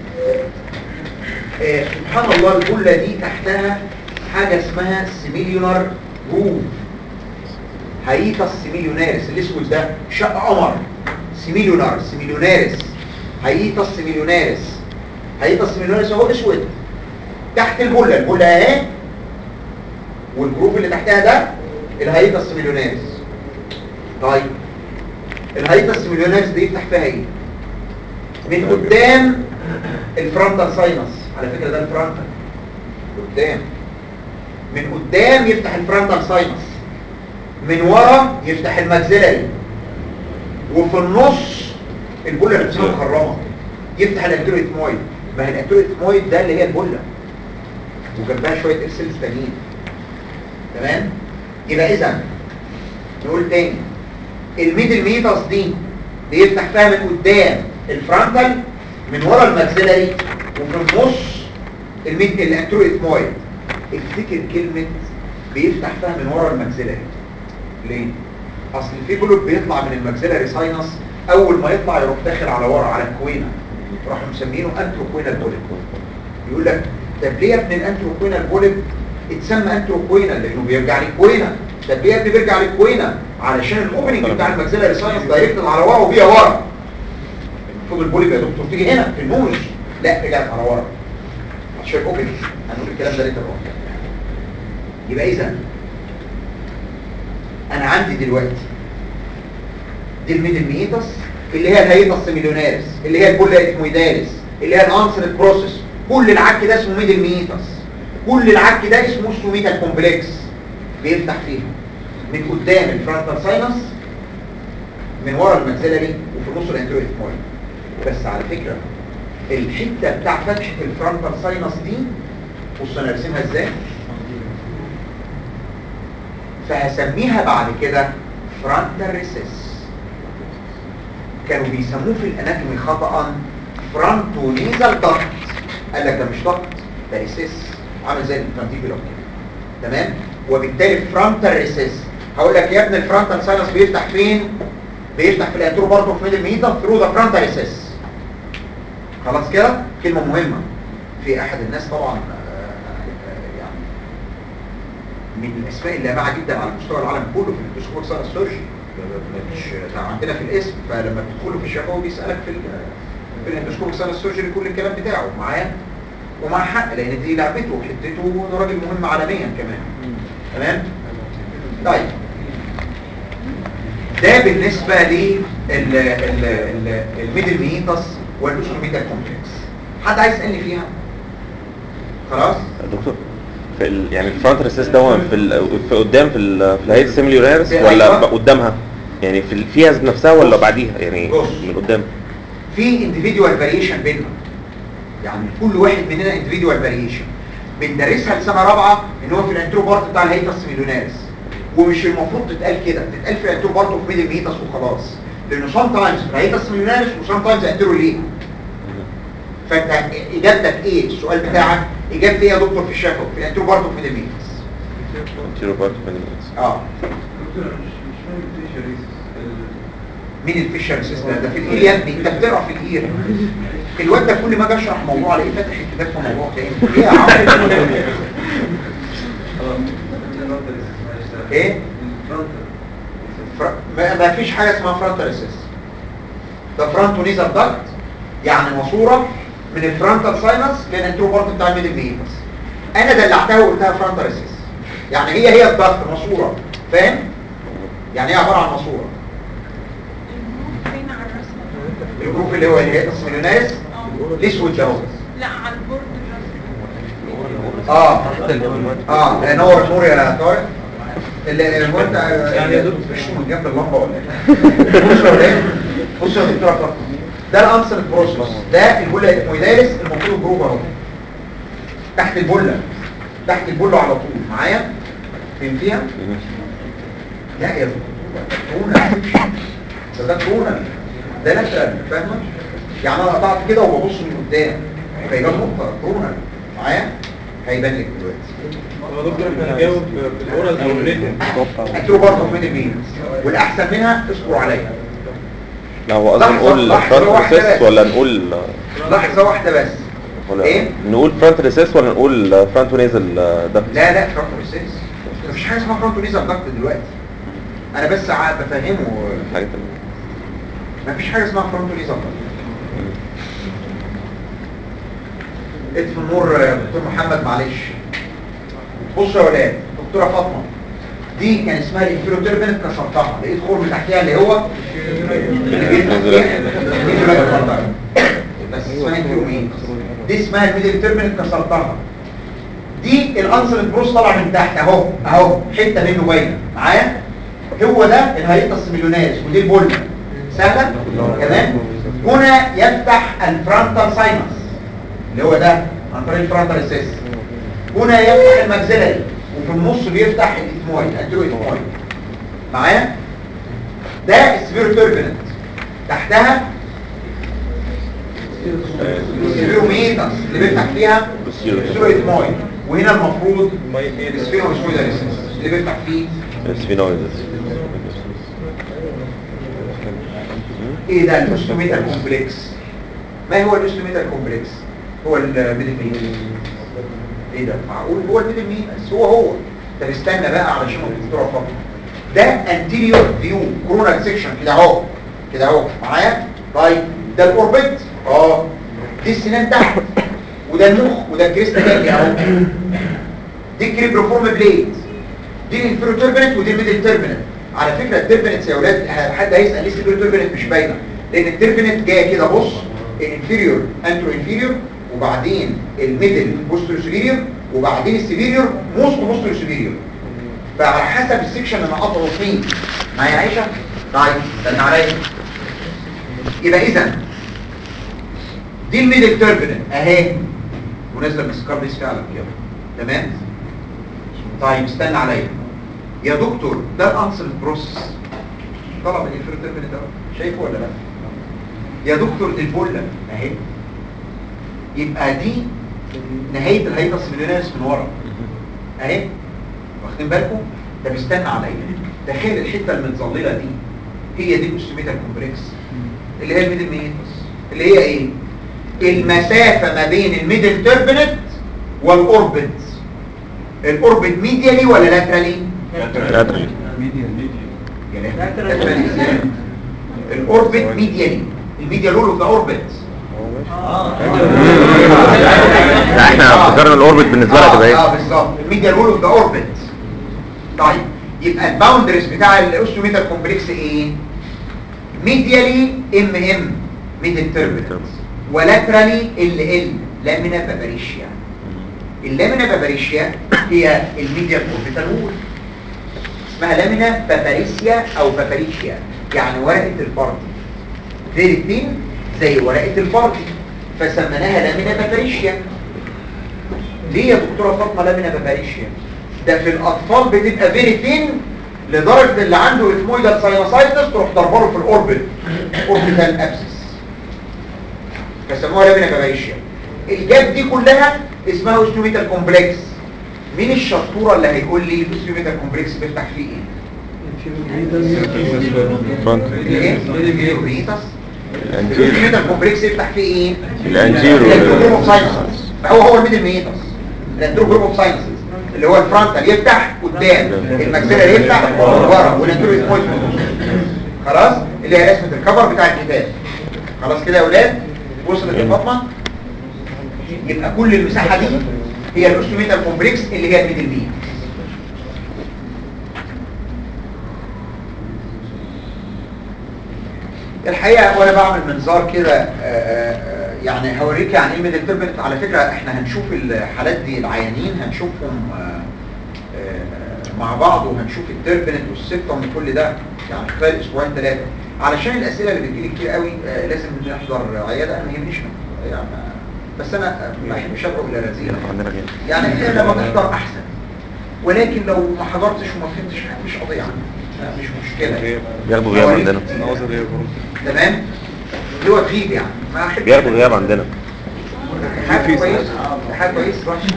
Speaker 1: آه سبحان الله البوله دي تحتها حاجه اسمها سيميليونار روف هيئة السيميليوناريس الاسود ده شق قمر سيميليونار سيميليوناريس هيئة السيميليوناريس هيئة السيميليوناريس اهو اسود تحت البوله البوله اهي والجروب اللي تحتها ده الهيئة السيميليوناريس طيب الهيئة السيميليوناريس دي يفتح فيها ايه من قدام الفرونتال ساينس على فكرة ده الفرونتال قدام من قدام يفتح الفرونتال ساينس من ورا يفتح الماكسيلاري وفي النص البوله نفسها مخرمه يفتح الانترويثمويد ما هي الانترويثمويد ده اللي هي البوله وجنبها شويه ارسلز تانيين تمام يبقى اذا نقول تاني الميدل ميتاس دي بيفتح فيها من قدام الفرونتال من ورا الماكسيلاري وفي النص الميد الانترويثمويد افتكر كلمه بيفتح فيها من ورا الماكسيلاري ليه؟ اصل في بلوك بيطلع من الماكسيلاري ساينس اول ما يطلع يروح داخل على ورا على الكوينه راحوا مسمينه انتروكوينال بوليب يقول لك طب ليه يا ابني الانتروكوينال بوليب اتسمى انتروكوينال لانه بيرجع للكوينه طب ليه يا ابني بيرجع للكوينه علشان الاوبننج بتاع الماكسيلاري ساينس دايركت على ورا وبيها ورا المفروض البوليب يا دكتور تيجي هنا في النوز لا رجعت على ورا عشان الاوبننج هنقول الكلام ده ليه يبقى اذا انا عندي دلوقتي دي الميدل ميتس اللي هي الهيئة مليوناريس اللي هي البولا اثمويداليس اللي هي الانسنت بروسيس كل العك ده اسمه ميدل ميتس كل العك ده اسمه سوميتال كومبلكس بيفتح فيها من قدام الفرونتال ساينس من ورا الماكسيلاري وفي النص الانترويثمويد بس على فكرة الحتة بتاع فتحة الفرونتال ساينس دي بص انا ارسمها ازاي فهسميها بعد كده فرونتال ريسيس كانوا بيسموه في الاناتومي خطأ فرونتو نيزال ضغط قال لك ده مش ضغط ده ريسيس عامل زي الفرونتيكولوم كده تمام وبالتالي فرونتال ريسيس هقول لك يا ابني الفرونتال ساينس بيفتح فين بيفتح في الانترو برضه في ميدل ميتا ثرو ذا فرونتال ريسيس خلاص كده كلمه مهمه في احد الناس طبعا يعني من الاسماء اللي لامعه جدا على مستوى العالم كله في الاندوسكوب ساينس سيرجري مش عندنا في الاسم فلما تدخله في الشفوي بيسالك في في الاندوسكوب ساينس سيرجري كل الكلام بتاعه معايا ومع حق لان دي لعبته وحدته وده راجل مهم عالميا كمان تمام طيب ده بالنسبه للميدل ميتس والاسوميتال كومبلكس حد عايز يسالني فيها خلاص
Speaker 2: دكتور في ال... يعني الفرونت ريسيس ده في ال... في قدام في ال... في الهيئه السيميليوناريس
Speaker 1: في
Speaker 2: ولا
Speaker 1: أيوة.
Speaker 2: ب- قدامها يعني في ال- فيها نفسها ولا بعديها يعني
Speaker 1: بص.
Speaker 2: من قدام
Speaker 1: في individual variation بينهم يعني كل واحد مننا individual variation بندرسها لسنه رابعه ان هو في الانترو بارت بتاع الهيتس ميليونيرز ومش المفروض تتقال كده تتقال في الانترو بارت اوف ميدل ميتس وخلاص لانه سام تايمز في الهيتس ميليونيرز وسام تايمز انترو ليه فانت اجابتك ايه السؤال بتاعك اجابتي ايه يا دكتور في الشفوي في الانترو بارت اوف ميدل ميتس
Speaker 2: كيلو بارت فانيلز
Speaker 1: اه مين الفيشر سيستم ده في الاير يا ابني انت بتقرا في الاير الواد ده كل ما اجي اشرح موضوع الاقيه فاتح الكتاب في موضوع تاني ايه يا عم ايه فر... ما ما فيش حاجه اسمها فرونتال اسيس ده فرونتو نيزر داكت يعني ماسوره من الفرونتال ساينس للانترو بارت بتاع الميدل ميتس انا دلعتها وقلتها فرونتال اسيس يعني هي هي الداكت ماسوره فاهم يعني هي عباره عن ماسوره
Speaker 4: فين على الرسمة؟
Speaker 1: الجروب اللي هو الهيئه السميلوناريس الاسود ده اهو
Speaker 4: لا على البورد الرسمة
Speaker 1: اه اه نور نور يا طارق اللي هو انت
Speaker 3: يعني يا دكتور.
Speaker 1: مش من جنب اللمبه ولا ايه بصوا يا ولاد بصوا يا دكتوره فاطمه ده الانسر بروسيس ده البوله الاسمويداليس المفروض الجروب اهو تحت البوله تحت البوله على طول معايا فهمتيها لا يا دكتور كونا ده ده كونا ده لاترال فاهمه يعني انا قطعت كده وببص من قدام فيبان نقطه كونا معايا هيبان لك دلوقتي
Speaker 3: هو دكتور احنا هنجاوب في الاورال او الريتن
Speaker 1: هتقولوا برضه من المين والاحسن منها اصبروا عليا
Speaker 2: لا هو قصدي
Speaker 1: لحظة-
Speaker 2: نقول
Speaker 1: لحظة
Speaker 2: فرونت
Speaker 1: واحدة
Speaker 2: ريسيس
Speaker 1: بس.
Speaker 2: ولا نقول
Speaker 1: لحظه واحده بس
Speaker 2: ولا
Speaker 1: ايه
Speaker 2: نقول فرونت ريسيس ولا نقول فرونت نيزل ده
Speaker 1: لا لا فرونتو ريسيس مفيش حاجه اسمها فرونتو نيزل ضغط دلوقتي انا بس ع- بفهمه
Speaker 2: الحاجات اللي
Speaker 1: مفيش حاجه اسمها فرونتو نيزل ضغط اطفي النور يا دكتور محمد معلش بصوا يا ولاد دكتوره فاطمه دي كان اسمها الانفيرو تيربنت كسرتها لقيت خرم تحتها اللي هو اللي جيت تحتيها الانفيرو تيربنت. بس اسمها انفيرو مين دي اسمها الميدل تيربنت كسرتها دي الانسر البروس طالع من تحت اهو اهو حته منه باينه معايا هو ده الهيئتس مليوناز ودي البولة سهله تمام هنا يفتح الفرونتال ساينس اللي هو ده عن طريق الفرونتال اسيس هنا يفتح الماكسيلاري وفي النص بيفتح الاثمويد انترو اثمويد معايا ده السبيرو توربنت تحتها السبيروميتس اللي بيفتح فيها
Speaker 2: السيرو.
Speaker 1: السبيرو اثمويد وهنا المفروض
Speaker 3: ماي-
Speaker 1: السبيرو اسمويداليس اللي بيفتح فيه
Speaker 2: سفينويدز
Speaker 1: ايه ده الاستوميتال كومبلكس ما هو الاستوميتال كومبلكس هو الميدل ميت ايه ده معقول هو الميدل ميت هو هو طب استنى بقى علشان الدكتوره فاطمه ده انتيريور فيو كورونال سيكشن كده اهو كده اهو معايا طيب ده الاوربت اه دي السنان تحت وده المخ وده الكريستا جاي اهو دي الكريبروفورم بليد دي الانفيرو تيربنت ودي الميدل تيربنت على فكره التيربنت يا اولاد حد هيسال ليه الانفيرو تيربنت مش باينه لان التيربنت جايه كده بص الانفيريور انترو انفيريور وبعدين الميدل بوسترو سوبيريور وبعدين السوبيريور موست بوسترو سوبيريور فعلى حسب السكشن اللي قطعه فيه معايا يا عائشه طيب استنى عليا يبقى اذا دي الميدل تيربنت اهي ونازله من السكاربيس فعلا كده تمام طيب استنى عليا يا دكتور ده الانسر بروسس طلع من الفيرتيربنت ده شايفه ولا لا يا دكتور دي البوله اهي يبقى دي نهايه الهيئه السميليناريس من ورا اهي واخدين بالكم ده بيستنى عليا تخيل الحته المتظلله دي هي دي الاستوميتال كومبلكس اللي هي الميدل ميتس اللي هي ايه المسافه ما بين الميدل تيربنت والاوربت الاوربت ميديالي ولا لاترالي
Speaker 2: لاترالي
Speaker 1: يا لاترالي ازاي الاوربت ميديالي الميديال رول اوف ذا اوربت
Speaker 2: احنا افتكرنا الاوربت بالنسبه لها تبقى
Speaker 1: اه
Speaker 2: ايه
Speaker 1: بالظبط الميديال رول اوف ذا اوربت طيب يبقى الباوندريز بتاع الاوستوميتال كومبلكس ايه ميديالي ام ام ميدل تيربنت ولاترالي ال ال لامينا باباريشيا اللامينا باباريشيا هي الميديال اوربيتال وول اسمها لامينا باباريسيا او باباريشيا يعني ورقه البردي فيري ثين زي ورقه البارتي فسميناها لامينا باباريشيا ليه يا دكتوره فاطمه لامينا باباريشيا ده في الاطفال بتبقى فيري ثين لدرجه اللي عنده اثمويدال ساينوسايتس تروح ضربه له في الاوربت اوربيتال ابسس فسموها لامينا باباريشيا الجاب دي كلها اسمها اوستيوميتال كومبلكس مين الشطوره اللي هيقول لي الاوستيوميتال كومبلكس بيفتح فيه ايه
Speaker 2: فرونت
Speaker 1: ايه الفيروميتاس
Speaker 2: الانتيرو
Speaker 1: الاوستيوميتال كومبلكس يفتح فيه ايه
Speaker 2: الانتيرو
Speaker 1: الانترو اوف ساينسز هو هو الميدل ميتاس الانترو جروب اوف ساينسز اللي هو الفرونتال يفتح قدام الماكسيلر يفتح ورا والانترو يتموت خلاص اللي هي رسمه الكفر بتاع الكتاب خلاص كده يا اولاد وصلت يا فاطمه يبقى كل المساحه دي هي الاوستيوميتال كومبلكس اللي هي الميدل ميت الحقيقه وانا بعمل منظار كده آه، آه، آه، يعني هوريك يعني ايه ميدل تربنت على فكره احنا هنشوف الحالات دي العيانين هنشوفهم آه، آه، مع بعض وهنشوف التربنت والسيبتم وكل ده يعني خلال اسبوعين ثلاثه علشان الاسئله اللي بتجيلي كتير قوي آه، لازم نحضر عياده انا ما يهمنيش يعني بس انا ما بحبش ادعو الى رذيله
Speaker 2: عندنا غير
Speaker 1: يعني إيه لما تحضر احسن ولكن لو ما حضرتش وما فهمتش مش قضيه يعني مش مشكله
Speaker 2: بياخدوا غياب
Speaker 1: هوريك
Speaker 2: عندنا
Speaker 1: كتير. تمام اللي هو غيب يعني ما أحبش-
Speaker 2: بياخدوا غياب عندنا
Speaker 1: حاجه كويسه حاجه كويسه وحشه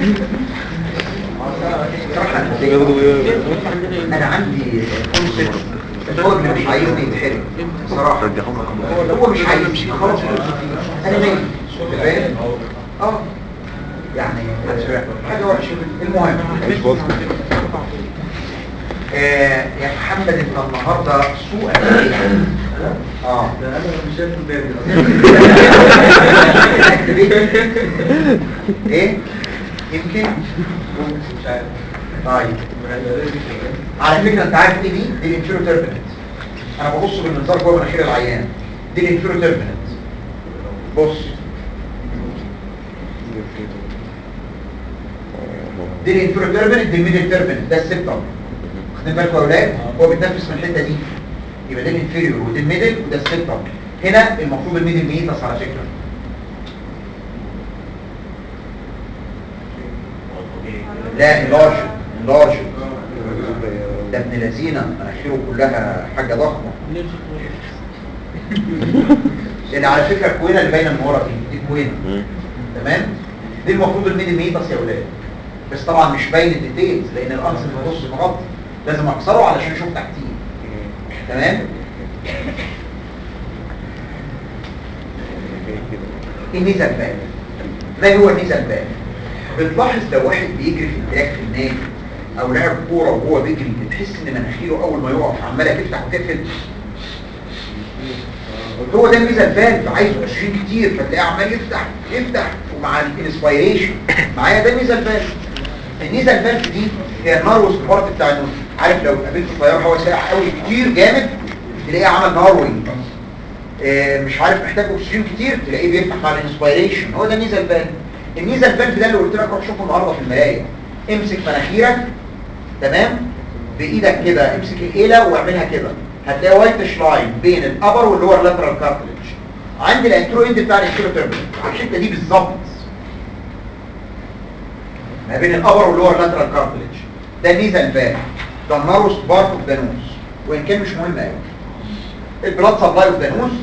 Speaker 1: بصراحه أنا- انا عندي كونسيبت هو اللي مش عايزني يتحرق بصراحه
Speaker 2: رجعهم لكم
Speaker 1: هو مش عايزني خلاص انا مالي فاهم اه يعني حاجه وحشه المهم
Speaker 2: مش باظ
Speaker 1: آه يا محمد انت النهارده سوء اه
Speaker 3: ده انا مش شايف الباب
Speaker 1: ايه يمكن
Speaker 3: مش عارف
Speaker 1: طيب على فكره انت عارف ايه دي دي الانفيرو تيربنت انا ببص بالمنظار جوه مناخير العيان دي الانفيرو تيربنت بص دي الانفيرو تيربنت دي الميدل تيربنت ده السبتم واخدين بالكم يا اولاد هو بيتنفس من الحته دي يبقى ده الانفيريور ودي الميدل وده السبتم هنا المفروض الميدل ميتس على فكره لا لارج لارج ده ابن لذينه مناخيره كلها حاجه ضخمه لان على فكره الكوينه اللي باينه من ورا دي دي كوينه تمام دي المفروض الميدل ميتس يا اولاد بس طبعا مش باين الديتيلز لان القرص في النص مغطي لازم اكسره علشان اشوف تحتيه تمام النيزل بان ما هو النيزل بان بتلاحظ لو واحد بيجري في التراك في النادي او لاعب كوره وهو بيجري بتحس ان مناخيره اول ما يقف عماله تفتح وتقفل هو ده الميزه فالف عايز اكسجين كتير فتلاقيه عمال يفتح يفتح ومع الانسبيريشن معايا ده الميزه الفالف الميزه الفالف دي هي الناروس بارت بتاع النوز عارف لو قابلت طيار هواء ساقع قوي كتير جامد تلاقيه عمل ناروينج آه، مش عارف محتاج اكسجين كتير تلاقيه بيفتح مع الانسبيريشن هو ده الميزه الفالف الميزه الفالف ده اللي قلت لك روح شوفه النهارده في المرايه امسك مناخيرك تمام بايدك كده امسك الاله واعملها كده هتلاقي وايتش لاين بين الابر واللور لاترال كارتلج عند الانترو اند بتاع الانترو تيربل على الحته دي بالظبط ما بين الابر واللور لاترال كارتلج ده النيزل فالف ده الناروس بارت اوف ذا نوز وان كان مش مهم قوي البلاد سبلاي اوف ذا نوز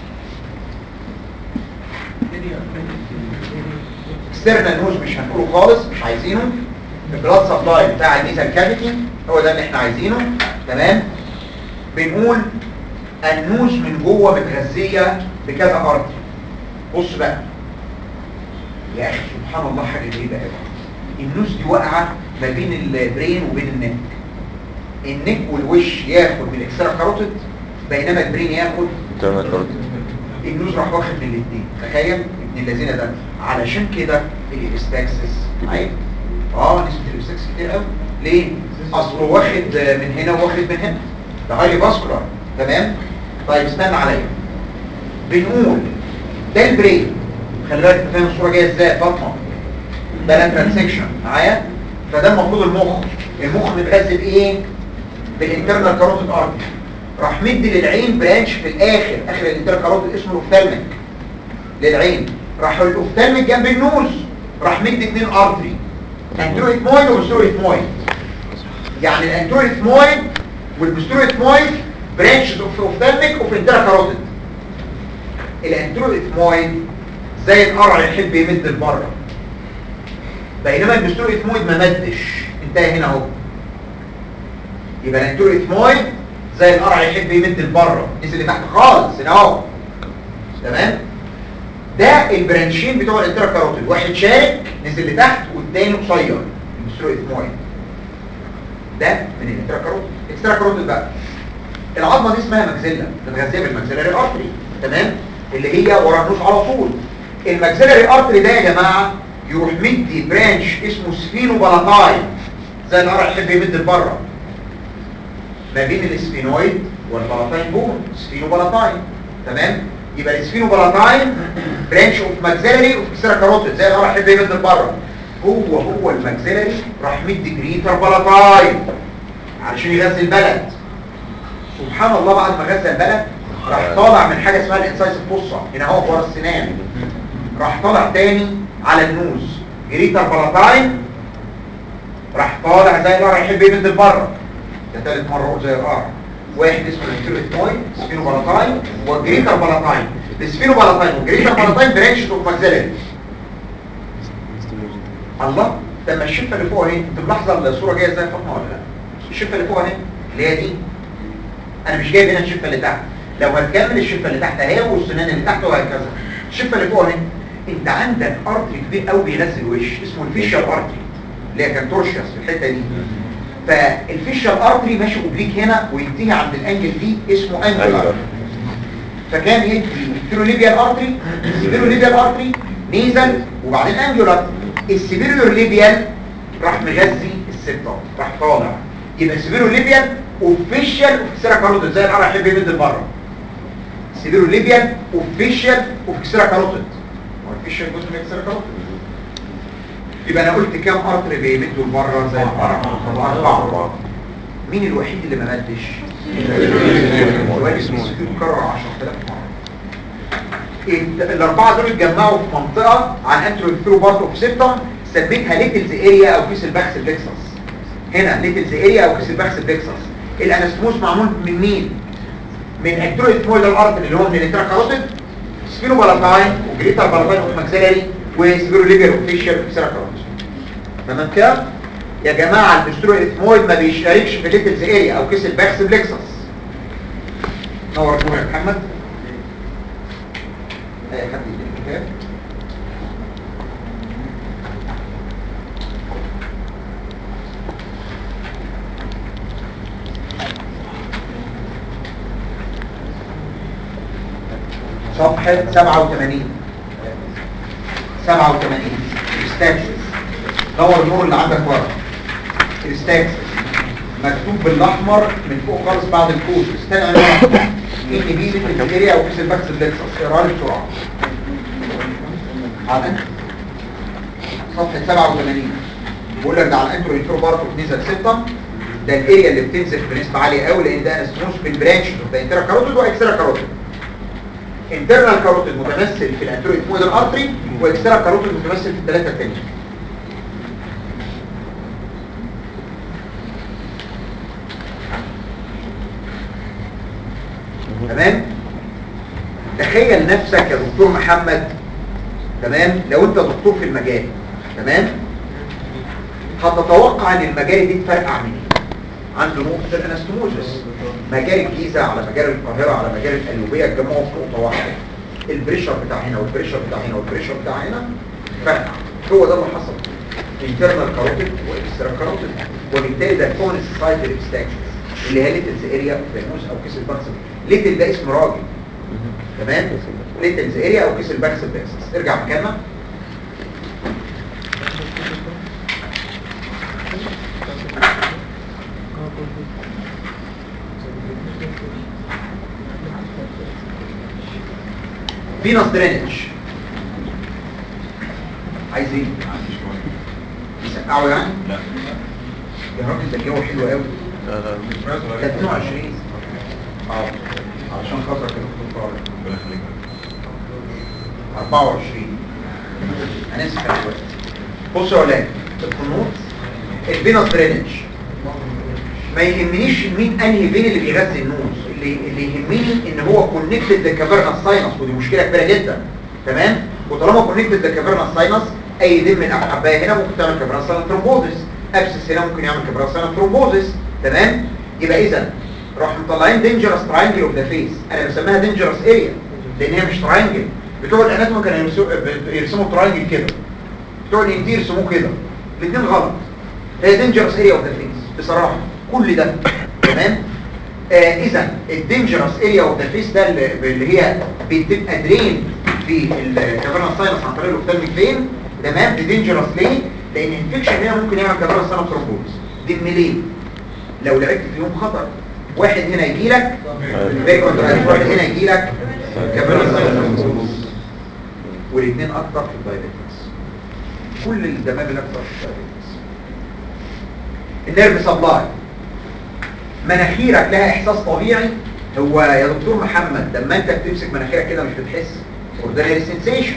Speaker 1: اكسترنال نوز مش هنقوله خالص مش عايزينه البلاد سبلاي بتاع النيزل كافيتي هو ده اللي احنا عايزينه تمام بنقول النوز من جوه متغذيه بكذا ارتي بص بقى يا اخي سبحان الله حاجه غريبه قوي النوز دي واقعه ما بين البرين وبين النك النك والوش ياخد من الاكسترا كاروتيد بينما البرين ياخد
Speaker 2: تمام كارت
Speaker 1: النوز راح واخد من الاثنين تخيل ابن الذين ده علشان كده الاستاكسس عيب اه نسبه الاستاكسس كتير قوي ليه اصله واخد من هنا واخد من هنا ده هايلي فاسكولار تمام طيب استنى عليا بنقول ده البرين خلي بالك انت فاهم الصوره جايه ازاي يا فاطمه ده لاترال سيكشن معايا فده المفروض المخ المخ متغذي بايه بالانترنال كاروتيد ارتري راح راح مدي للعين برانش في الاخر اخر الانتركاروتيد اسمه الاوفتالميك للعين راح الاوفتالميك جنب النوز راح مدي اتنين ارتري انترو اثمويد وبسترو اثمويد يعني الانترو اثمويد والبسترو اثمويد برانش اوف اوفتالميك اوف انتركاروتيد الانترو اثمويد زي القرع يحب يمد لبره بينما البسترو اثمويد ما مدش انتهى هنا اهو يبقى الانترو اثمويد زي القرع يحب يمد لبره نزل لتحت خالص هنا اهو تمام ده البرانشين بتوع الانتراكاروتيد واحد شارك نزل لتحت والتاني قصير البسترو اثمويد ده من الانتراكاروتيد اكستراكاروتيد بقى العظمه دي اسمها ماكسيلا متغذيه بالماكسيلاري ارتري تمام اللي هي ورا النص على طول الماكسيلاري ارتري ده يا جماعه يروح مدي برانش اسمه سفينو بالاتاين زي القرع يحب يمد لبره ما بين الاسفينويد والبلاتاين بون سفينو بالاتاين تمام يبقى السفينو بالاتاين برانش اوف ماكسيلاري اوف كاروتيد زي القرع يحب يمد لبره هو هو الماكسيلاري راح مدي جريتر بالاتاين علشان يغذي البلد سبحان الله بعد ما غذى البلد راح طالع من حاجه اسمها الانسايس الفصة هنا هو ورا السنان راح طالع تاني على النوز جريتر بالاتاين راح طالع زي القرع يحب يمد لبره ده تالت مره اقول زي القرع واحد اسمه الانتيرويد سفينو بالاتاين وجريتر بالاتاين السفينو بالاتاين والجريتر بالاتاين برانش اوف ماكسيلاري الله طب ما الشفه اللي فوق اهي انت ملاحظه الصوره جايه ازاي يا فاطمه ولا لا الشفه اللي فوق اهي اللي هي دي انا مش جايب هنا الشفه اللي تحت لو هتكمل الشفه اللي تحت اهي والسنان اللي تحت وهكذا الشفه اللي فوق اهي انت عندك ارتري كبير قوي بيغذي الوش اسمه الفيشال ارتري اللي هي كانتورشيوس في الحته دي فالفيشال ارتري ماشي اوبليك هنا وينتهي عند الانجل دي اسمه انجلر فكان يدي السبيروليبيال ارتري السبيروليبيال ارتري نيزل وبعدين انجلر السبيروليبيال ليبيال راح مغذي السبتم راح طالع يبقى السبيروليبيال اوفيشال اوف كاروتيد زي القرع يحب يمد لبره السبيروليبيال اوفيشال اوف كاروتيد هو الفيشال جزء من كاروتيد يبقى انا قلت كام ارتري بيمدوا لبره زي القرع اربعه مين الوحيد اللي ما مدش الوحيد اسمه كرر 10000 مره ال- الاربعه دول اتجمعوا في منطقه عن انترو بارت اوف سيبتم سميتها ليتلز اريا او كيس الباكس بلكسس هنا ليتلز اريا او كيس الباكس بلكسس الانستموس معمول من مين من انترو اثمويدال ارتري اللي هو من الانترا كاروتيد سفينو بالاتاين وجريتر بالاتاين اوف ماكسيلاري وسبيرو ليبيال اوفيشال وكسرا كاروتيد تمام كده يا جماعه البسترو اثمويد ما بيشاركش في ليتلز اريا او كيس الباكس بلكسس نور نور يا محمد اي حد يديني الكتاب صفحة 87 87 استاكسس دور النور اللي عندك ورا استاكسس مكتوب بالاحمر من فوق خالص بعد الكود استنى انا ان بي الاريا او كيس الباكس بلكسس اقرا لي بسرعه على صفحه 87 بقول لك ده على الانترو انترو بارت نزل سيبتم ده الاريا اللي بتنزل بنسبه عاليه قوي لان ده اسموس بالبرانش ده انترا كاروتيد واكسترا كاروتيد انترنال كاروتيد متمثل في الانترو اثمويدال ارتري واكسترا كاروتيد متمثل في الثلاثه التانيين تمام تخيل نفسك يا دكتور محمد تمام لو انت دكتور في المجال تمام هتتوقع ان المجال دي تفرقع منين عنده نقطة الانستموزس مجال الجيزة على مجال القاهرة على مجال القلوبية اتجمعوا في نقطة واحدة البريشر بتاع هنا والبريشر بتاع هنا والبريشر بتاع هنا فرقع هو ده اللي حصل internal carotid واكسترا كاروتيد وبالتالي ده كون السايد اكستاكشن اللي هي ليتلز اريا فينوس او كيس الباكس ليتل ده اسم راجل تمام ليتلز اريا او كيس الباكس بلكسس ارجع مكاننا فينوس درينج عايز ايه؟ يسقعوا يعني؟
Speaker 2: لا
Speaker 1: يا راجل ده الجو حلو قوي
Speaker 2: لا لا
Speaker 1: ده 22 اه علشان خاطرك يا دكتور طارق 24 هنسمع دلوقتي بصوا يا ولاد القنوط الفينوس درينج ما يهمنيش مين انهي فين اللي بيغذي النوز اللي اللي يهمني ان هو كونكتد للكافيرنس ساينس ودي مشكله كبيره جدا تمام وطالما كونكتد للكافيرنس ساينس اي دم من الحبايه هنا ممكن تعمل كافيرنس ساينس ثرومبوزس ابسس هنا ممكن يعمل كافيرنس ساينس ثرومبوزس تمام يبقى اذا راح مطلعين دينجرس تراينجل اوف ذا فيس انا بسميها دينجرس اريا لان هي مش تراينجل بتوع الاناتومي كانوا يرسموا- يرسموا تراينجل كده بتوع الانتير يرسموه كده الاثنين غلط هي دينجرس اريا اوف ذا فيس بصراحه كل ده تمام آه اذا الدينجرس اريا اوف ذا فيس ده اللي اللي هي بتبقى درين في الكافيرنس ساينس عن طريق الاوفتالميك فين تمام دي دينجرس ليه لان الانفكشن هنا ممكن يعمل كافيرنس ساينس ثرومبوز دي ليه لو لعبت في يوم خطر واحد هنا يجي لك واحد هنا يجي لك كافيرنس ساينس ثرومبوز والاثنين اكتر في الدايابيتكس كل الدماغ اكتر في الدايابيتكس النيرف سبلاي مناخيرك لها احساس طبيعي هو يا دكتور محمد لما انت بتمسك مناخيرك كده مش بتحس اوردينري سensation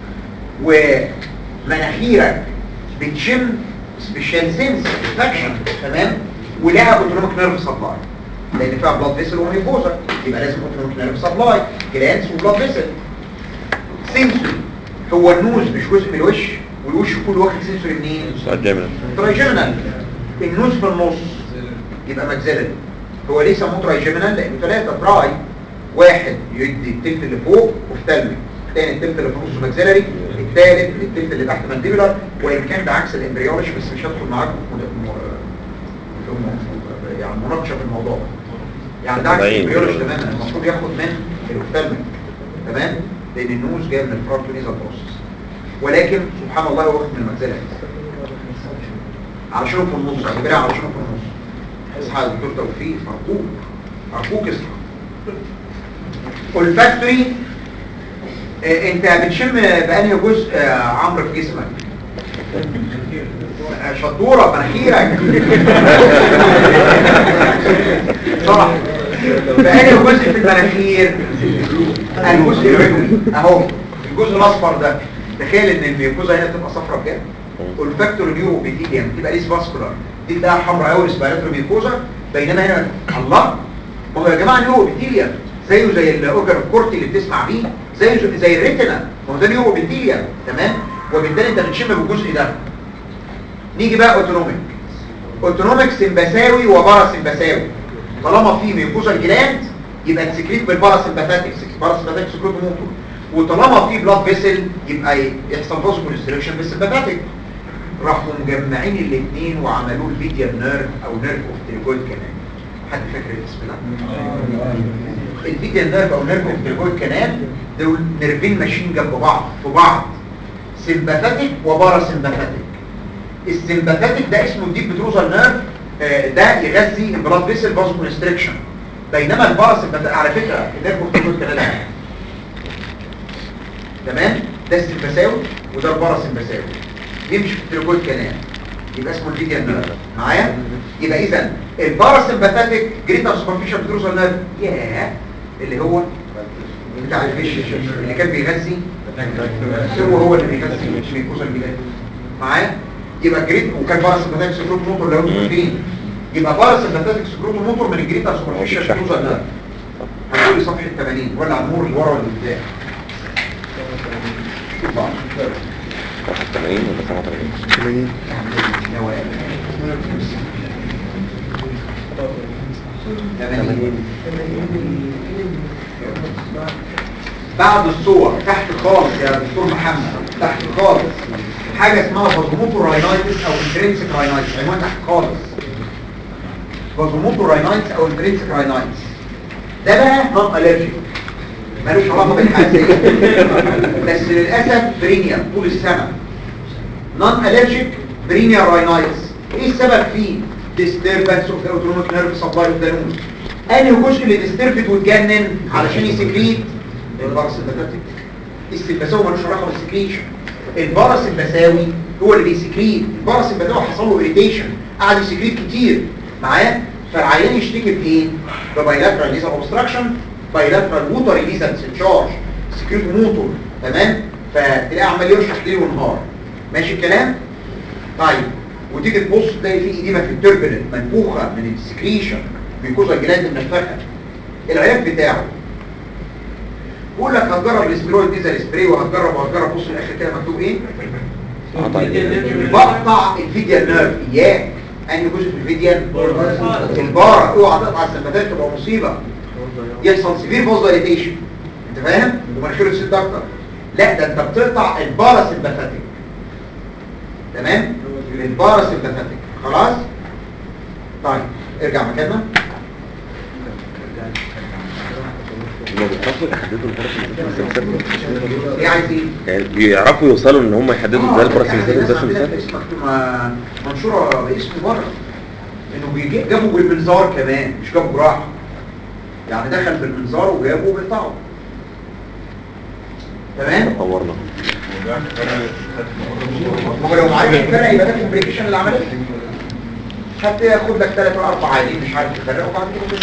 Speaker 1: ومناخيرك بتشم سبيشال سنس فاكشن تمام ولها اوتونوميك نيرف سبلاي لان فيها بلاد فيسل وميكوزا يبقى لازم اوتونوميك نيرف سبلاي جلانس وبلاد فيسل سنسوري هو النوز مش جزء من الوش والوش كله واخد سنسوري منين؟
Speaker 2: الجامعة
Speaker 1: ترايجيمينال النوز في النص يبقى ماكسيلري هو ليه سموه ترايجيمينال لانه ثلاثه تراي واحد يدي التلت اللي فوق وفتلمي الثاني التلت اللي في النص ماكسيلري الثالث التلت اللي تحت مانديبولار وان كان ده عكس الامبريولوجي بس مش هدخل معاكم في م- في م- يعني مناقشه في الموضوع ده يعني ده عكس
Speaker 2: طبيعي.
Speaker 1: الامبريولوجي تماما المفروض ياخد من الاوفتالميك تمام لان النوز جاي من الفرونت نيزال بروسس ولكن سبحان الله هو واخد من الماكسيلري علشانه في النص اعتبرها علشانه في النص اصحى يا دكتور توفيق ارجوك ارجوك اصحى olfactory آه، انت بتشم بانهي جزء آه، عمرو في جسمك آه، شطوره مناخيرك صح بانهي جزء في المناخير الجزء العلوي اهو الجزء الاصفر ده تخيل ان الميوكوزا هنا تبقى صفرا بجد والفاكتور نيورو بيتيليوم تبقى ليس فاسكولار دي تلاقيها حمراء قوي ريسبيراتوري ميوكوزا بينما هنا الله ما هو يا جماعه نيورو بيتيليوم زيه زي الاوجر الكورتي اللي بتسمع بيه زيه زي الريتنا ما هو ده نيورو بيتيليوم تمام وبالتالي انت بتشم بالجزء ده نيجي بقى اوتونوميك اوتونوميك سمبثاوي وبارا سمبثاوي طالما في ميوكوزا الجلاند يبقى تسكريت بالبارا سمباثيك بارا سمباثيك سكروت موتور وطالما في بلاد فيسل يبقى يحصل فازو كونستريكشن بالسمباثيك راحوا مجمعين الاثنين وعملوا الفيديا نيرف او نيرف اوف تريجويد كانال حد فاكر الاسم ده الفيديا نيرف او نيرف اوف تريجويد كانال دول نيرفين ماشيين جنب بعض في بعض سمباثيك وبارا سمباثيك السمباثيك ده اسمه الديب بتروزال نيرف آه، ده يغذي البلاد فيسل فازو كونستريكشن بينما الباراسمباثيك على فكره النيرف اوف تريجويد كانال ده. تمام ده السمبثاوي وده الباراسمبثاوي يمشي في التريجويد كانال يبقى اسمه الفيديا نيرف معايا يبقى اذا الباراسمباثيك جريتر سوبرفيشال بتروزال نيرف ياه اللي هو بتاع الفيش اللي كان بيغذي هو هو اللي بيغذي الميكوزا الجلاد معايا يبقى جريت وكان باراسمباثيك سكروت موتور لو انتوا فاكرين يبقى باراسمباثيك سكروت موتور من الجريتر سوبرفيشال بتروزال نيرف هتقول لي صفحه 80 ولا النور اللي ورا واللي قدام شوف بقى
Speaker 2: 80 ولا 87
Speaker 1: بعد الصور تحت خالص يا دكتور محمد تحت خالص حاجة اسمها فازوموتو راينايتس او انترنسك راينايتس عنوان تحت خالص فازوموتو راينايتس او انترنسك راينايتس ده بقى نون الرجيك ملوش علاقة بالحساسية بس للأسف برينيا طول السنة نون الرجيك برينيا راينايتس ايه السبب فيه disturbance of the autonomic nerve supply of the nose انهي جزء اللي ديستربت وتجنن علشان يسكريت الباراسمباثيك السمبثاوي ملوش علاقه بالسكريشن الباراسمبثاوي هو اللي بيسكريت الباراسمبثاوي حصل له اريتيشن قعد يسكريت كتير معايا فالعيان يشتكي بايه ببايلاترال ليزر اوبستراكشن بايلاترال ووتر ليزر تشارج سكريت موتور تمام فتلاقيه عمال يرشح ليل ونهار ماشي الكلام طيب وتيجي تبص تلاقي في ايديما في التربلنت منفوخه من السكريشن بيكوزا الجلاند المنفخه العلاج بتاعه بقول لك هتجرب الاسترويد ديزل سبراي وهتجرب وهتجرب بص الاخر كده مكتوب ايه بقطع الفيديا نيرف اياك انهي جزء في الفيديا البارة اوعى تقطع السمباتات تبقى مصيبه يحصل سيفير فوز دايليتيشن انت فاهم ومناخيره تسد اكتر لا ده انت بتقطع البارا سمباتيك تمام البارا سمباتيك خلاص طيب ارجع مكاننا
Speaker 2: هما بيعرفوا يحددوا الباراسمبثيك
Speaker 1: ايه عايز ايه
Speaker 2: يعني بيعرفوا يوصلوا ان هم يحددوا ازاي الباراسمبثيك
Speaker 1: الناس عندنا
Speaker 2: والباراسمبثيك
Speaker 1: اسم مكتوب- منشورة باسم بره انه بيجي جابوا بالمنظار كمان مش جابوا جراحة يعني دخل بالمنظار وجابوا وبيقطعوا تمام
Speaker 2: طورنا
Speaker 1: هو لو معرفش يفرق يبقى ده كومبليكيشن اللي عملته هتاخد لك ثلاث ولا اربع عيانين مش عارف تفرقوا وبعد كده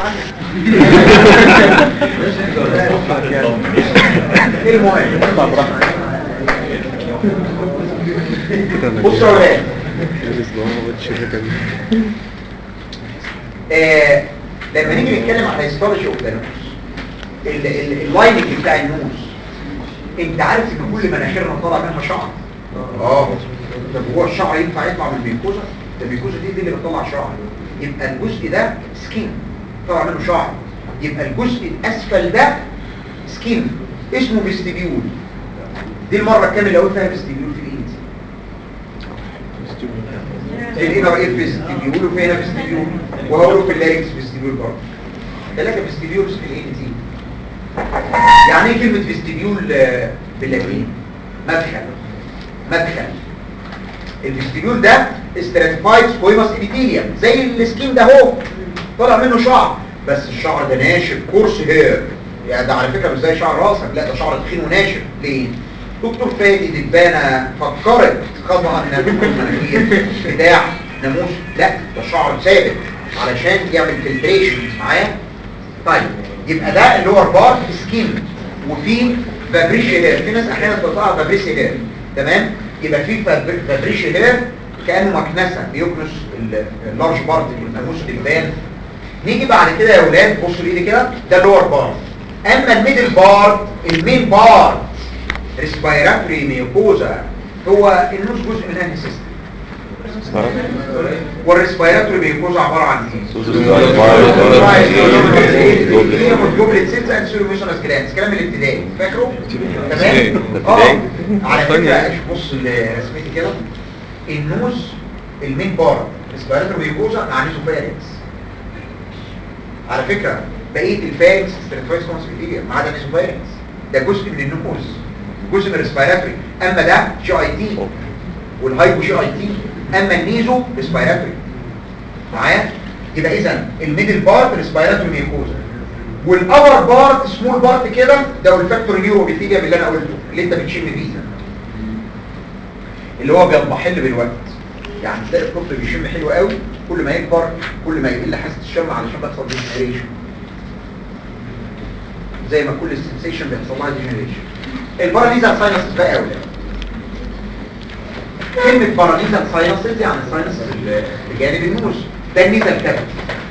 Speaker 1: تتعلم المهم بصوا يا ولاد آه، لما نيجي نتكلم عن هيستولوجي اوف ذا نوز اللايننج بتاع النوز انت عارف ان كل مناخيرنا طالع منها شعر اه طب هو الشعر ينفع يطلع من الميكوزا ده الميكوزا دي دي اللي بتطلع شعر يبقى الجزء ده سكين طلع منه شعر يبقى الجزء الاسفل ده سكين اسمه فيستيبيول دي المره الكام اللي قلت فيها فيستيبيول في الايد في الانر اير فيستيبيول وفي هنا فيستيبيول وهقوله في اللاريكس فيستيبيول برضه ثلاثه فيستيبيولز في الاي تي يعني ايه كلمه فيستيبيول آه، باللاتين مدخل مدخل الفيستيبيول ده استراتيفايد سكويماس ابيثيليوم زي السكين ده اهو طلع منه شعر بس الشعر ده ناشف كورس هير يعني ده على فكره مش زي شعر راسك لا ده شعر تخين وناشف ليه دكتور فادي دبانه فكرت خطا انها تدخل المناخير بتاع ناموس لا ده شعر ثابت علشان يعمل فلتريشن معايا طيب يبقى ده اللور بارت سكين وفي فابريشي هير في ناس احيانا بتقطع فابريشي هير تمام يبقى في فاب- فابريشي هير كانه مكنسه بيكنس ال- اللارج بارت الناموس الدبان نيجي بعد كده يا اولاد بصوا لايدي كده ده اللور بارت اما الميدل بارت المين بارت ريسبيراتوري ميوكوزا هو النوز جزء من انهي سيستم والريسبيراتوري ميوكوزا عباره عن ايه جملة سيلز اند سيلوميشنس جلانس كلام الابتدائي فاكره تمام اه على فكره بص لرسمتي كده النوز المين بارت ريسبيراتوري ميوكوزا مع نيزوفارينكس على فكره بقيه الفارنكس ستريتويس كونسبيتيريا ما عدا نيزوفارينكس ده جزء من النوز جزء من الريسبيراتوري اما ده جي اي تي والهايبو جي اي تي اما النيزو ريسبيراتوري معايا يبقى اذا الميدل بارت ريسبيراتوري ميكوزا والابر بارت سمول بارت كده ده الفاكتور نيورو بيثيليوم اللي انا قلته اللي انت بتشم بيه اللي هو بيضمحل بالوقت يعني تلاقي الطفل بيشم حلو قوي كل ما يكبر كل ما يقل حاسه الشم علشان بيحصل ديجنريشن زي ما كل السنسيشن بيحصل لها ديجنريشن الباراليزا ساينس بقى يا اولاد كلمة باراليزا ساينسز يعني ساينس بجانب النوز ده النيزل كافيتي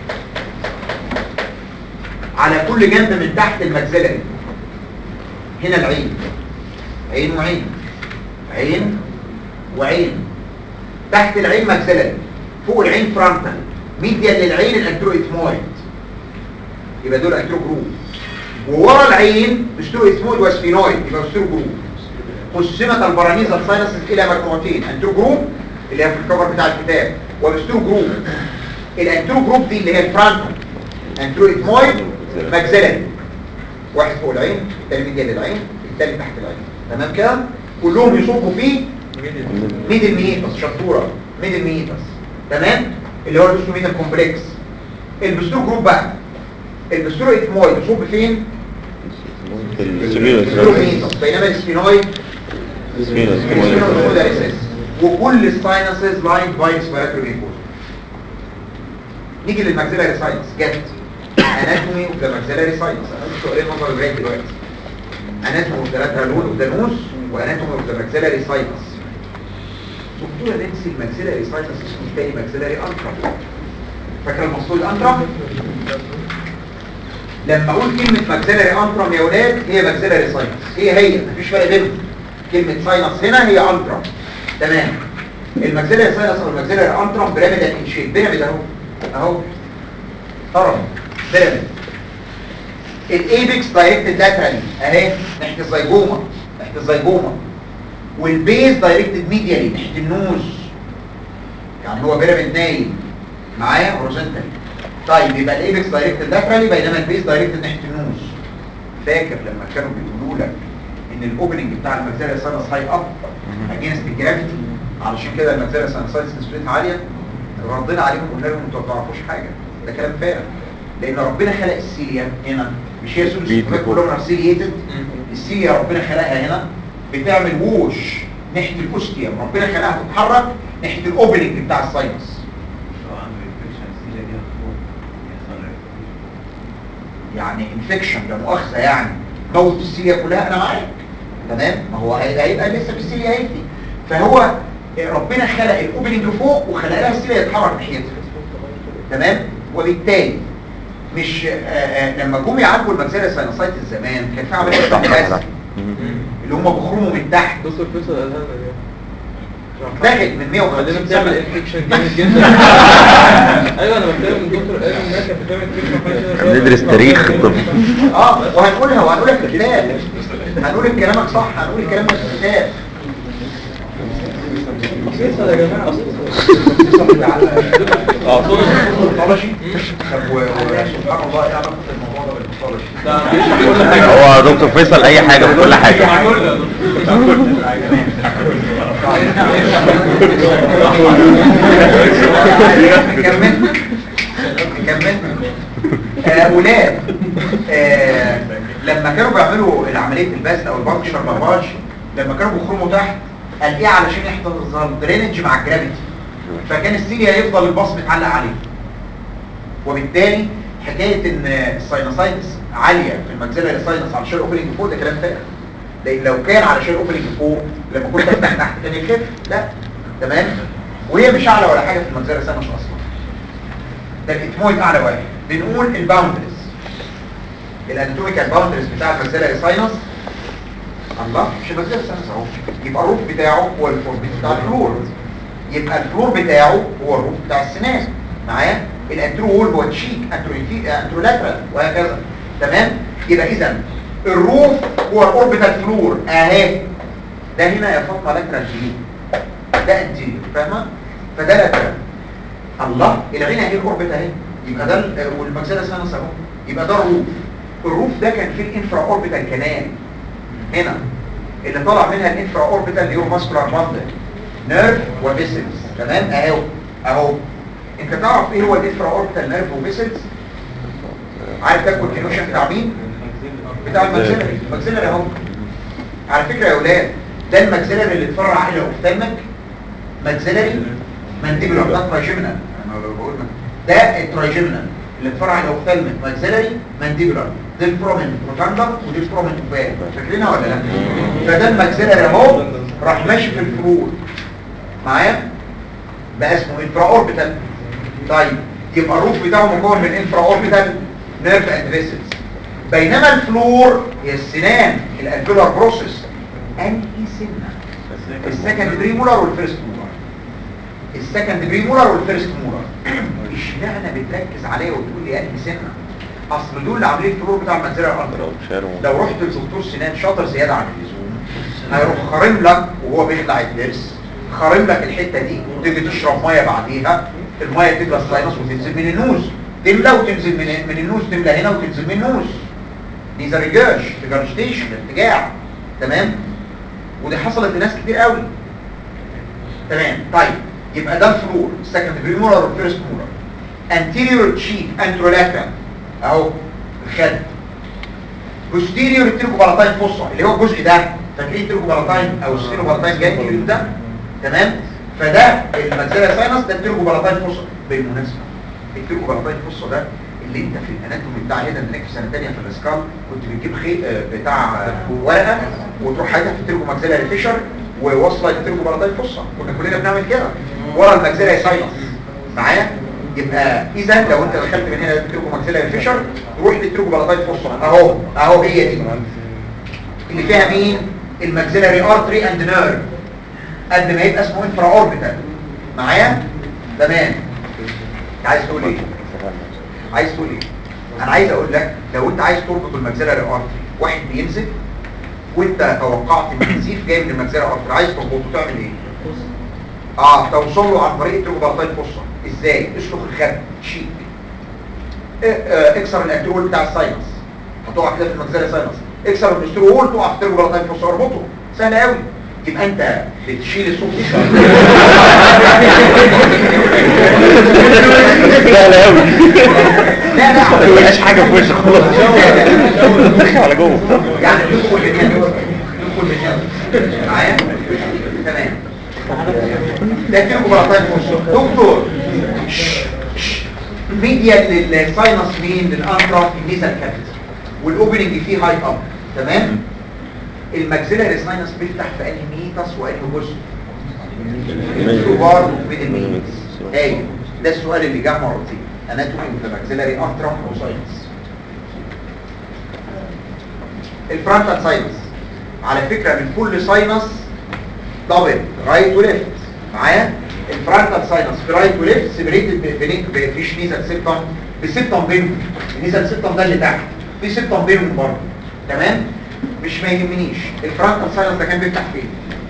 Speaker 1: على كل جنب من تحت المجزلة هنا العين عين وعين عين وعين تحت العين مجزلة فوق العين فرونتال ميديا للعين الانترو اتمويد يبقى دول انترو جروب وورا العين بسترو اتمويد واسفينويد يبقى بسترو جروب قسمت البرانيزا الساينسز الى مجموعتين انترو جروب اللي هي في الكفر بتاع الكتاب وبسترو جروب الانترو جروب دي اللي هي الفرونتال انترو اتمويد مجزلة واحد فوق العين التاني ميديا للعين التاني تحت العين تمام كده كلهم يصبوا فيه ميدل ميتس شطوره ميدل ميتس تمام اللي هو الاسمه ميدل كومبلكس البسترو جروب بقى البسترو اتمويد يصب فين البسترو ميتس بينما السفينويد السفينويد موجود على اساس وكل الساينسز لاين باي ريسبيراتوري ميكوز نيجي للماكسيلاري ساينس جت اناتومي اوف ذا ماكسيلاري ساينس انا مش سؤالين نظر لغايه دلوقتي اناتومي اوف ذا لاترال وول اوف ذا نوز واناتومي اوف ذا ماكسيلاري ساينس دكتوره نانسي الماكسيلاري ساينس اسمه الثاني ماكسيلاري انترا فاكره المفصول انترا لما اقول كلمه ماكسيلاري انترم يا ولاد هي ماكسيلاري ساينس هي هي مفيش فرق بينهم كلمه ساينس هنا هي انترم تمام الماكسيلاري ساينس او الماكسيلاري انترم بيراميد ان شيب بيراميد اهو اهو هرم بيراميد الايبكس دايركتد لاترالي اهي ناحيه الزيجوما ناحيه الزيجوما والبيز دايركتد ميديالي ناحيه النوز يعني هو بيراميد نايم معايا هوريزونتالي طيب يبقى الايبكس دايركتد لاترالي بينما البيز دايركتد ناحيه النوز فاكر لما كانوا بيقولوا لك ان الاوبننج بتاع الماكسيلاري ساينس هاي اب اجينست الجرافيتي علشان كده الماكسيلاري ساينسايتس نسبتها عاليه ردينا عليهم قلنا لهم انتوا ما تعرفوش حاجه ده كلام فارغ لان ربنا خلق السيليا هنا مش هي سولس
Speaker 2: بيت لكم.
Speaker 1: كلهم سيليتد السيليا ربنا خلقها هنا بتعمل ووش ناحيه الاوستيوم ربنا خلقها تتحرك ناحيه الاوبننج بتاع الساينس يعني انفكشن لا مؤاخذه يعني موت السيليا كلها انا معاك تمام ما هو هي- هيبقى لسه في السيليا هيدي فهو ربنا خلق الاوبننج فوق وخلق لها السيليا يتحرك ناحيتها تمام وبالتالي مش آه آه لما جم يعالجوا الماكسيلا ساينوسايتس زمان كان في عمليه بس اللي هم بيخرموا من تحت
Speaker 3: دكتور فيصل قالها لنا دي
Speaker 1: اتلغت من 150
Speaker 3: وبعدين بتعمل
Speaker 1: سنه
Speaker 3: انفكشن جامد جدا ايوه انا بتكلم الدكتور قال انها كانت بتعمل انفكشن
Speaker 2: ندرس تاريخ الطب
Speaker 1: اه وهنقولها وهنقولها في الكتاب هنقول كلامك صح هنقول الكلام ده في الكتاب
Speaker 3: فيصل يا جماعه
Speaker 1: اه الميثولوجي طب و- وسبحان الله ايه علاقه الموضوع ده بالميثولوجي
Speaker 3: ده بيشرح كل حاجه
Speaker 2: هو دكتور فيصل اي حاجه في كل حاجه
Speaker 1: نكمل نكمل آه، اولاد آه، لما كانوا بيعملوا العمليه البث او البنكشر لافاج لما كانوا بيخرموا تحت قال ايه علشان يحصل درينج مع الجرافيتي فكان السيليا يفضل الباص متعلق عليه وبالتالي حكايه ان الساينوسايتس عاليه في الماكسيلاري ساينس على شير اوبننج فوق ده كلام فارغ لان لو كان على شير اوبننج فوق لما كنت افتح تحت كان يخف لا تمام وهي مش اعلى ولا حاجه في الماكسيلاري ساينس اصلا ده الاتمويد اعلى واحد بنقول الباوندرز الاناتوميكال باوندرز بتاع الماكسيلاري ساينس الله مش الماكسيلاري ساينس اهو يبقى الروف بتاعه هو الفورميت بتاع الفلور يبقى الفلور بتاعه هو الروف بتاع السنان معايا الانترو وول هو التشيك انترولاترال وهكذا تمام يبقى اذا الروف هو الاوربيتال فلور اهي ده هنا يا فاطمه لاترال جي ده انتيريور فاهمه فده لاترال الله العين اهي الاوربت اهي يبقى ده ال- والماكسيلا ساينس اهو يبقى ده الروف الروف ده كان فيه الانفرا اوربيتال كانال هنا اللي طالع منها الانفرا اوربيتال نيورو ماسكولار باندل نيرف وفيسلز تمام اهو اهو انت تعرف ايه هو الانفرا اوربيتال نيرف وفيسلز عارف ده الكونتينيوشن بتاع مين بتاع الماكسيلاري الماكسيلاري اهو على فكره يا اولاد ده الماكسيلاري اللي اتفرع الى اوفتالمك ماكسيلاري مانديبولار ده ترايجيمينال انا لو بقول ده الترايجيمينال اللي اتفرع الى اوفتالمك ماكسيلاري مانديبولار ده البرومين بروتاندر ودي البرومين اوفال فاكرينها ولا لا فده الماكسيلاري اهو راح ماشي في الفلور معايا بقى اسمه انفرا اوربيتال طيب يبقى الروف بتاعه مكون من انفرا اوربيتال نيرف اند فيسلز بينما الفلور هي السنان الالفيولار بروسيس انهي سنه السكند بريمولار والفيرست مولار السكند بريمولار والفيرست مولار اشمعنى بتركز عليا وتقول لي انهي سنه اصل دول اللي عاملين الفلور بتاع المنزله الارض لو رحت لدكتور سنان شاطر زياده عن اللزوم هيروح خارم لك وهو بيخلع الضرس خارم لك الحته دي وتيجي تشرب ميه بعديها الميه تجرى الساينس وتنزل من النوز تملى وتنزل من من النوز تملى هنا وتنزل من النوز دي ذا ريجاش ريجارجيتيشن ارتجاع تمام ودي حصلت لناس كتير قوي تمام طيب يبقى ده الفلور السكند بريمولار والفيرست مولار anterior cheek anterolateral اهو الخد posterior التركوبالاتاين فوسا اللي هو الجزء ده فاكرين التركوبالاتاين او السينوبالاتاين جانجليون ده تمام فده الماكسيلا ساينس ده التركوبالاتاين فوسا بالمناسبه التركو بلطين الفصة ده اللي انت في الاناتومي بتاع هيدا هناك في سنه ثانيه في الاسكال كنت بتجيب خي... آه، بتاع آه، ورقه وتروح حاططها في التركو ماكسيلاري فيشر وواصله التركو بلطين الفصة كنا كلنا بنعمل كده ورا الماكسيلاري ساينس معايا يبقى اذا لو انت دخلت من هنا التركو ماكسيلاري فيشر تروح للتركو بلطين الفصة اهو اهو هي دي اللي فيها مين الماكسيلاري ارتري اند نيرف قد ما يبقى اسمه انفرا اوربيتال معايا تمام عايز تقول ايه عايز تقول ايه انا عايز اقول لك لو انت عايز تربط الماكسيلاري ارتري واحد بينزف وانت توقعت ان النزيف جاي من الماكسيلاري ارتري عايز تربطه تعمل ايه اه توصل له عن طريق التروبارتاي الفصة ازاي اسلك الخد شيك اه، اه، اكسر الاترول بتاع الساينس هتقع كده في الماكسيلاري ساينس اكسر الاسترول تقع في التروبارتاي الفصة اربطه سهل قوي يبقى انت بتشيل الصوت
Speaker 2: سهل قوي
Speaker 1: لا لا
Speaker 2: ما تبقاش حاجه في وشك خلاص دخل على جوه
Speaker 1: يعني تدخل بالنبي تدخل بالنبي معايا تمام ده كيلو بلاطين فوسو دكتور ميديا للساينس مين للانترا النيزل كابيتال والاوبننج فيه هاي اب تمام الماكسيلاري ساينس بيفتح في انهي ميتاس وانهي جزء الكبار وبين الميتاس ايوه ده السؤال اللي جه مرتين اناتومي وماكسيلاري انترا وساينس الفرونتال ساينس على فكرة من كل ساينس دبل رايت وليفت معايا الفرونتال ساينس في رايت وليفت سيبريتد بفيش نيزل سيبتم بسيبتم بينهم النيزل سيبتم ده اللي تحت في سيبتم بينهم برضه تمام مش ما يهمنيش الفرونتال ساينس ده كان بيفتح فين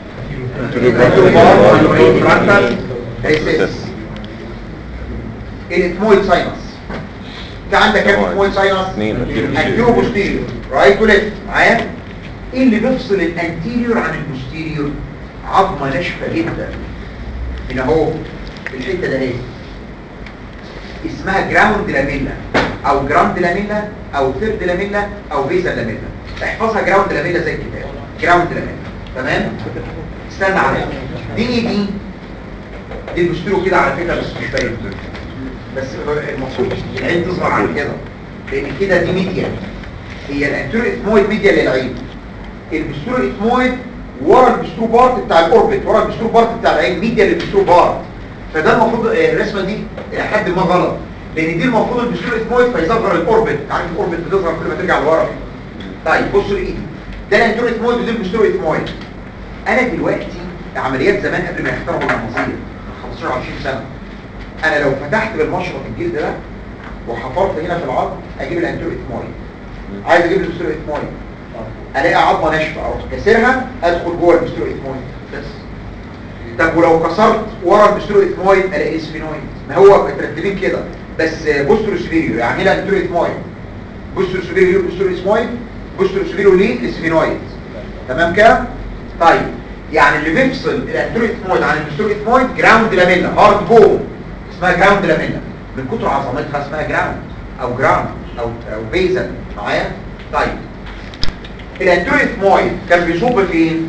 Speaker 1: الفرونتال ريسيس الاتمويد ساينس انت عندك كام اتمويد ساينس
Speaker 2: اثنين
Speaker 1: انتيرو بوستيريور رايت وليفت معايا ايه اللي بيفصل الانتيريور عن البوستيريور عظمه ناشفه جدا هنا اهو الحته ده اهي اسمها جراوند لاميلا او جراوند لاميلا او ثيرد لاميلا او بيزا لاميلا احفظها جراوند لاميلا زي الكتاب جراوند لاميلا تمام استنى عليها دي ايه دي دي البوستيريور كده على فكره بس مش باين بس المفروض العين تظهر عن كده لان كده دي ميديا هي الانتيرو اثمويد ميديا للعين البسترو اثمويد ورا البسترو بارت بتاع الاوربت ورا البسترو بارت بتاع العين ميديا للبسترو بارت فده المفروض آه، الرسمه دي الى حد ما غلط لان دي المفروض البسترو اثمويد فيصغر الاوربت عارف الاوربت بتظهر كل ما ترجع لورا طيب بصوا لايدي ده الانتيرو اثمويد ودي البسترو اثمويد انا دلوقتي عمليات زمان قبل ما يخترعوا المناظير من 15 20 سنه انا لو فتحت بالمشرط الجلد ده وحفرت هنا في العظم اجيب الانتيرو اثمويد عايز اجيب البسترو اثمويد الاقي عظمه ناشفه اروح كسرها ادخل جوه البسترو اثمويد بس طب ولو كسرت ورا البسترو اثمويد الاقي سفينويد ما هو مترتبين كده بس بوسترو سفيريو يعملها البسترو اثمويد بوسترو سفيريو بوسترو اثمويد بوسترو سفيريو ليه السفينويد تمام كده طيب يعني اللي بيفصل الانترو اثمويد عن البسترو اثمويد جراوند لاميلا هارد بون اسمها جراوند لاميلا من كتر عظمتها اسمها جراوند او جراوند او او بيزل معايا طيب الانترو اثمويد كان بيصب فين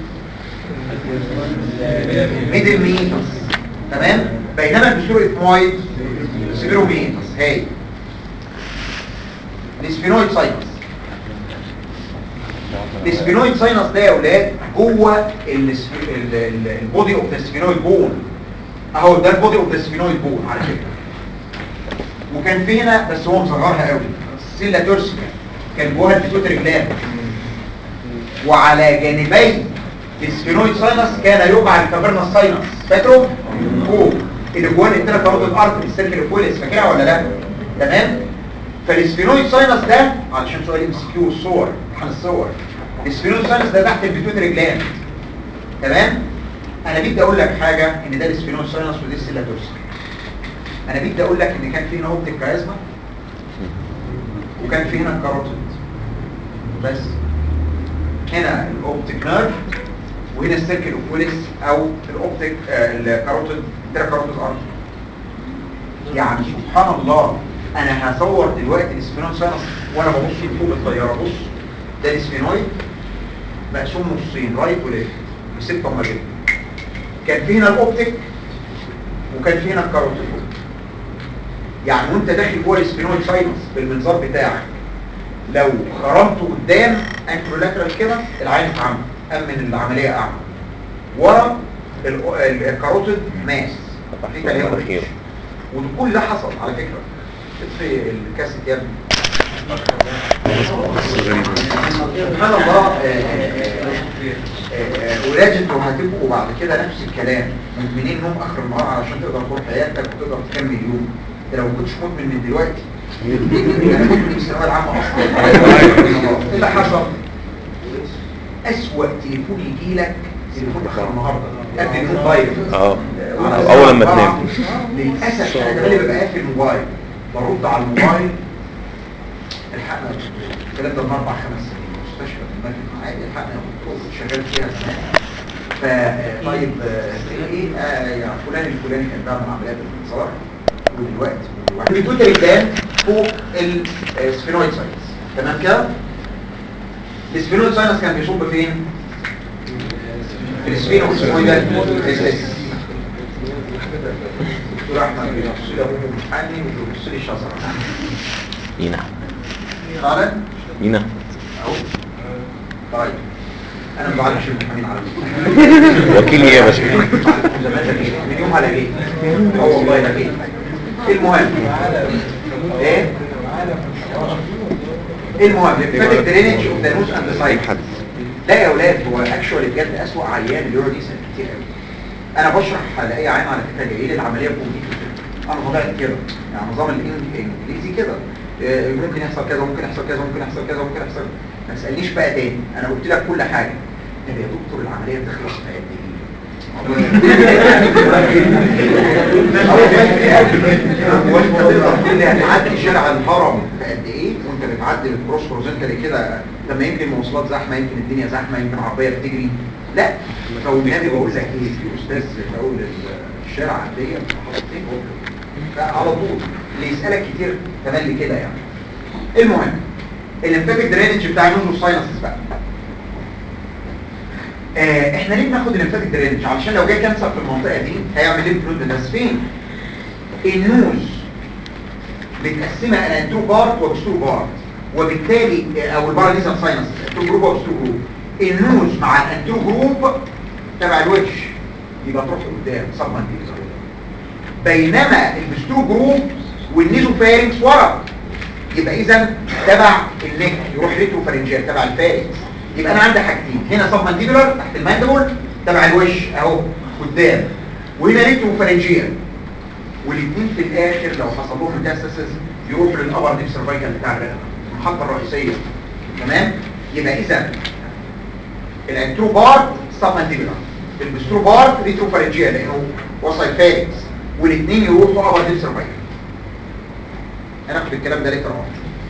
Speaker 1: ميدل ميتس تمام بينما البسترو اثمويد سيبيرو ميتس هاي الاسفينويد ساينس السفينويد ساينس ده يا اولاد جوه السف- ال- ال- البودي اوف ذا سفينويد بون اهو ده البودي اوف ذا سفينويد بون على فكره وكان في هنا بس هو مصغرها قوي سيلا تورسيا كان جواها البيتوتري جلاند وعلى جانبي السفينويد ساينس كان يقع الكافيرنا ساينس فاكره فوق اللي جواه الانترا كاروتيد ارتري السيركل كويلس فاكرها ولا لا تمام فالسفينويد ساينس ده علشان سؤال ام سي كيو الصور امتحان الصور السفينويد ساينس ده تحت البيتوتري جلاند تمام انا بدي اقول لك حاجه ان ده السفينويد ساينس ودي السيلا تورسيا انا بدي اقول لك ان كان في هنا اوبتيك كاريزما وكان في هنا الكاروتيد بس هنا الاوبتيك نيرف وهنا السيركل اوفوليس او الاوبتيك آه، الكاروتيد انترا كاروتيد ارتري يعني سبحان الله انا هصور دلوقتي السفينويد ساينس وانا ببص فوق الطياره بص ده السفينويد مقسوم نصين رايت وليفت بستة مجال كان في هنا الاوبتيك وكان في هنا الكاروتيد يعني وانت داخل جوه السبينويد ساينس بالمنظار بتاعك لو خرمته قدام انترولاترال كده العين اتعمى امن العمليه اعمى ورا ال- ال- الكاروتيد ماس في تلهيب وكل ده حصل على فكره في الكاسيت يا ابني سبحان الله آه، آه، آه، آه، ولاد انتوا هتبقوا بعد كده نفس الكلام مدمنين نوم اخر النهار علشان تقدر تروح حياتك وتقدر تكمل يوم انت لو ما كنتش مدمن من دلوقتي انا مدمن في الثانويه العامه اصلا ايه اللي حصل؟ اسوأ تليفون يجي لك تليفون اخر النهارده قبل النوم دايركت
Speaker 2: اه
Speaker 1: على
Speaker 2: اول لما
Speaker 1: الساعة
Speaker 2: تنام
Speaker 1: أربعة. للاسف انا كمان ببقى قافل الموبايل برد على الموبايل الحقنا الكلام ده من اربع خمس سنين مستشفى في المركز عادي الحقنا يا دكتور شغال فيها زمان ف طيب آه، في ايه آه، يا فلان الفلاني كان بيعمل عمليات الانتصار ودلوقتي ودلوقتي البيتوتري جلاند فوق السفينويد ساينس تمام كده السفينويد ساينس كان بيصب فين؟ في السفينويد ساينس دكتور احمد بيبص لي ابوه محامي وبيبص لي شجره
Speaker 2: مينا
Speaker 1: فعلا
Speaker 2: مينا
Speaker 1: اهو طيب انا ما بعرفش المحامين على فكره
Speaker 2: وكيل نيابه
Speaker 1: زمان لقيت من يوم على لقيت اه والله لقيت المهم ايه المهم ليمفاتيك درينج اوف ذا نوز اند سايد لا يا اولاد هو اكشوالي بجد اسوء عيان اللي هو دي سنة كتير قوي انا بشرح الاقي عين على فكره جاي لي العمليه بكمبيوتر انا طبيعتي كده يعني نظام الإنج- الانجليزي كده إيه، ممكن يحصل كذا ممكن يحصل كذا ممكن يحصل كذا ممكن يحصل ما تسالنيش بقى تاني انا قلت لك كل حاجه طب يا دكتور العمليه تخلص في قد ايه؟ هو انت تقدر تقول لي هتعدي شارع الهرم في قد ايه وانت بتعدي الكروس هوريزونتالي كده لما يمكن المواصلات زحمه يمكن الدنيا زحمه يمكن عربيه بتجري لا فوالنبي بقول لك ايه في استاذ في اول الشارع عنديه حاطط فين هو على طول اللي يسالك كتير تملي كده يعني المهم الليمفاتيك درينج بتاع النوز ساينسز بقى آه احنا ليه بناخد الليمفاتيك درينج علشان لو جه كانسر في المنطقه دي هيعمل ليمف نود بس فين النوز متقسمه الى انترو بارت وبسترو بارت وبالتالي آه، او الباراليزم ساينس انترو جروب وبسترو جروب النوز مع الانترو جروب تبع الوش يبقى تروح قدام صدمه بينما البسترو جروب والنيزو فارنكس ورا يبقى اذا تبع النك يروح ريترو فارنجيال تبع الفارنكس يبقى انا عندي حاجتين هنا سب مانديبولار تحت المانديبول تبع الوش اهو قدام وهنا ريترو فارنجيال والاثنين في الاخر لو حصل لهم ميتاستاسيس يروحوا للابر ديب سيرفايكال بتاع الرئه المحطه الرئيسيه تمام يبقى اذا الانترو بارت سب مانديبولار البسترو بارت ريترو فارنجيال لانه وصل فارنكس والاثنين يروحوا ابر ديب سيرفايكال هناخد الكلام ده ليتر اون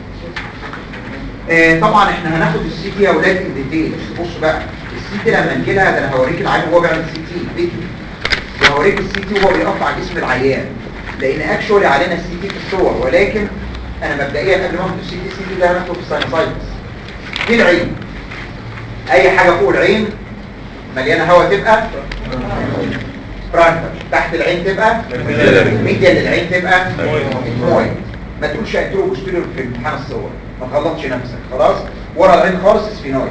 Speaker 1: آه طبعا احنا هناخد السي تي يا اولاد ان ديتيلز بصوا بقى السي تي لما نجي لها ده انا هوريك العيان وهو بيعمل سي تي فيديو وهوريك السي تي وهو بيقطع جسم العيان لان اكشولي علينا السي تي في الصور ولكن انا مبدئيا قبل ما اخد السي تي السي تي ده هناخده في الساينوسايتس دي العين اي حاجه فوق العين مليانه هواء تبقى فرانكر تحت العين تبقى ميديا للعين تبقى موي ما تقولش انترو بوستيريور في امتحان الصور ما تغلطش نفسك خلاص ورا العين خالص سفينويد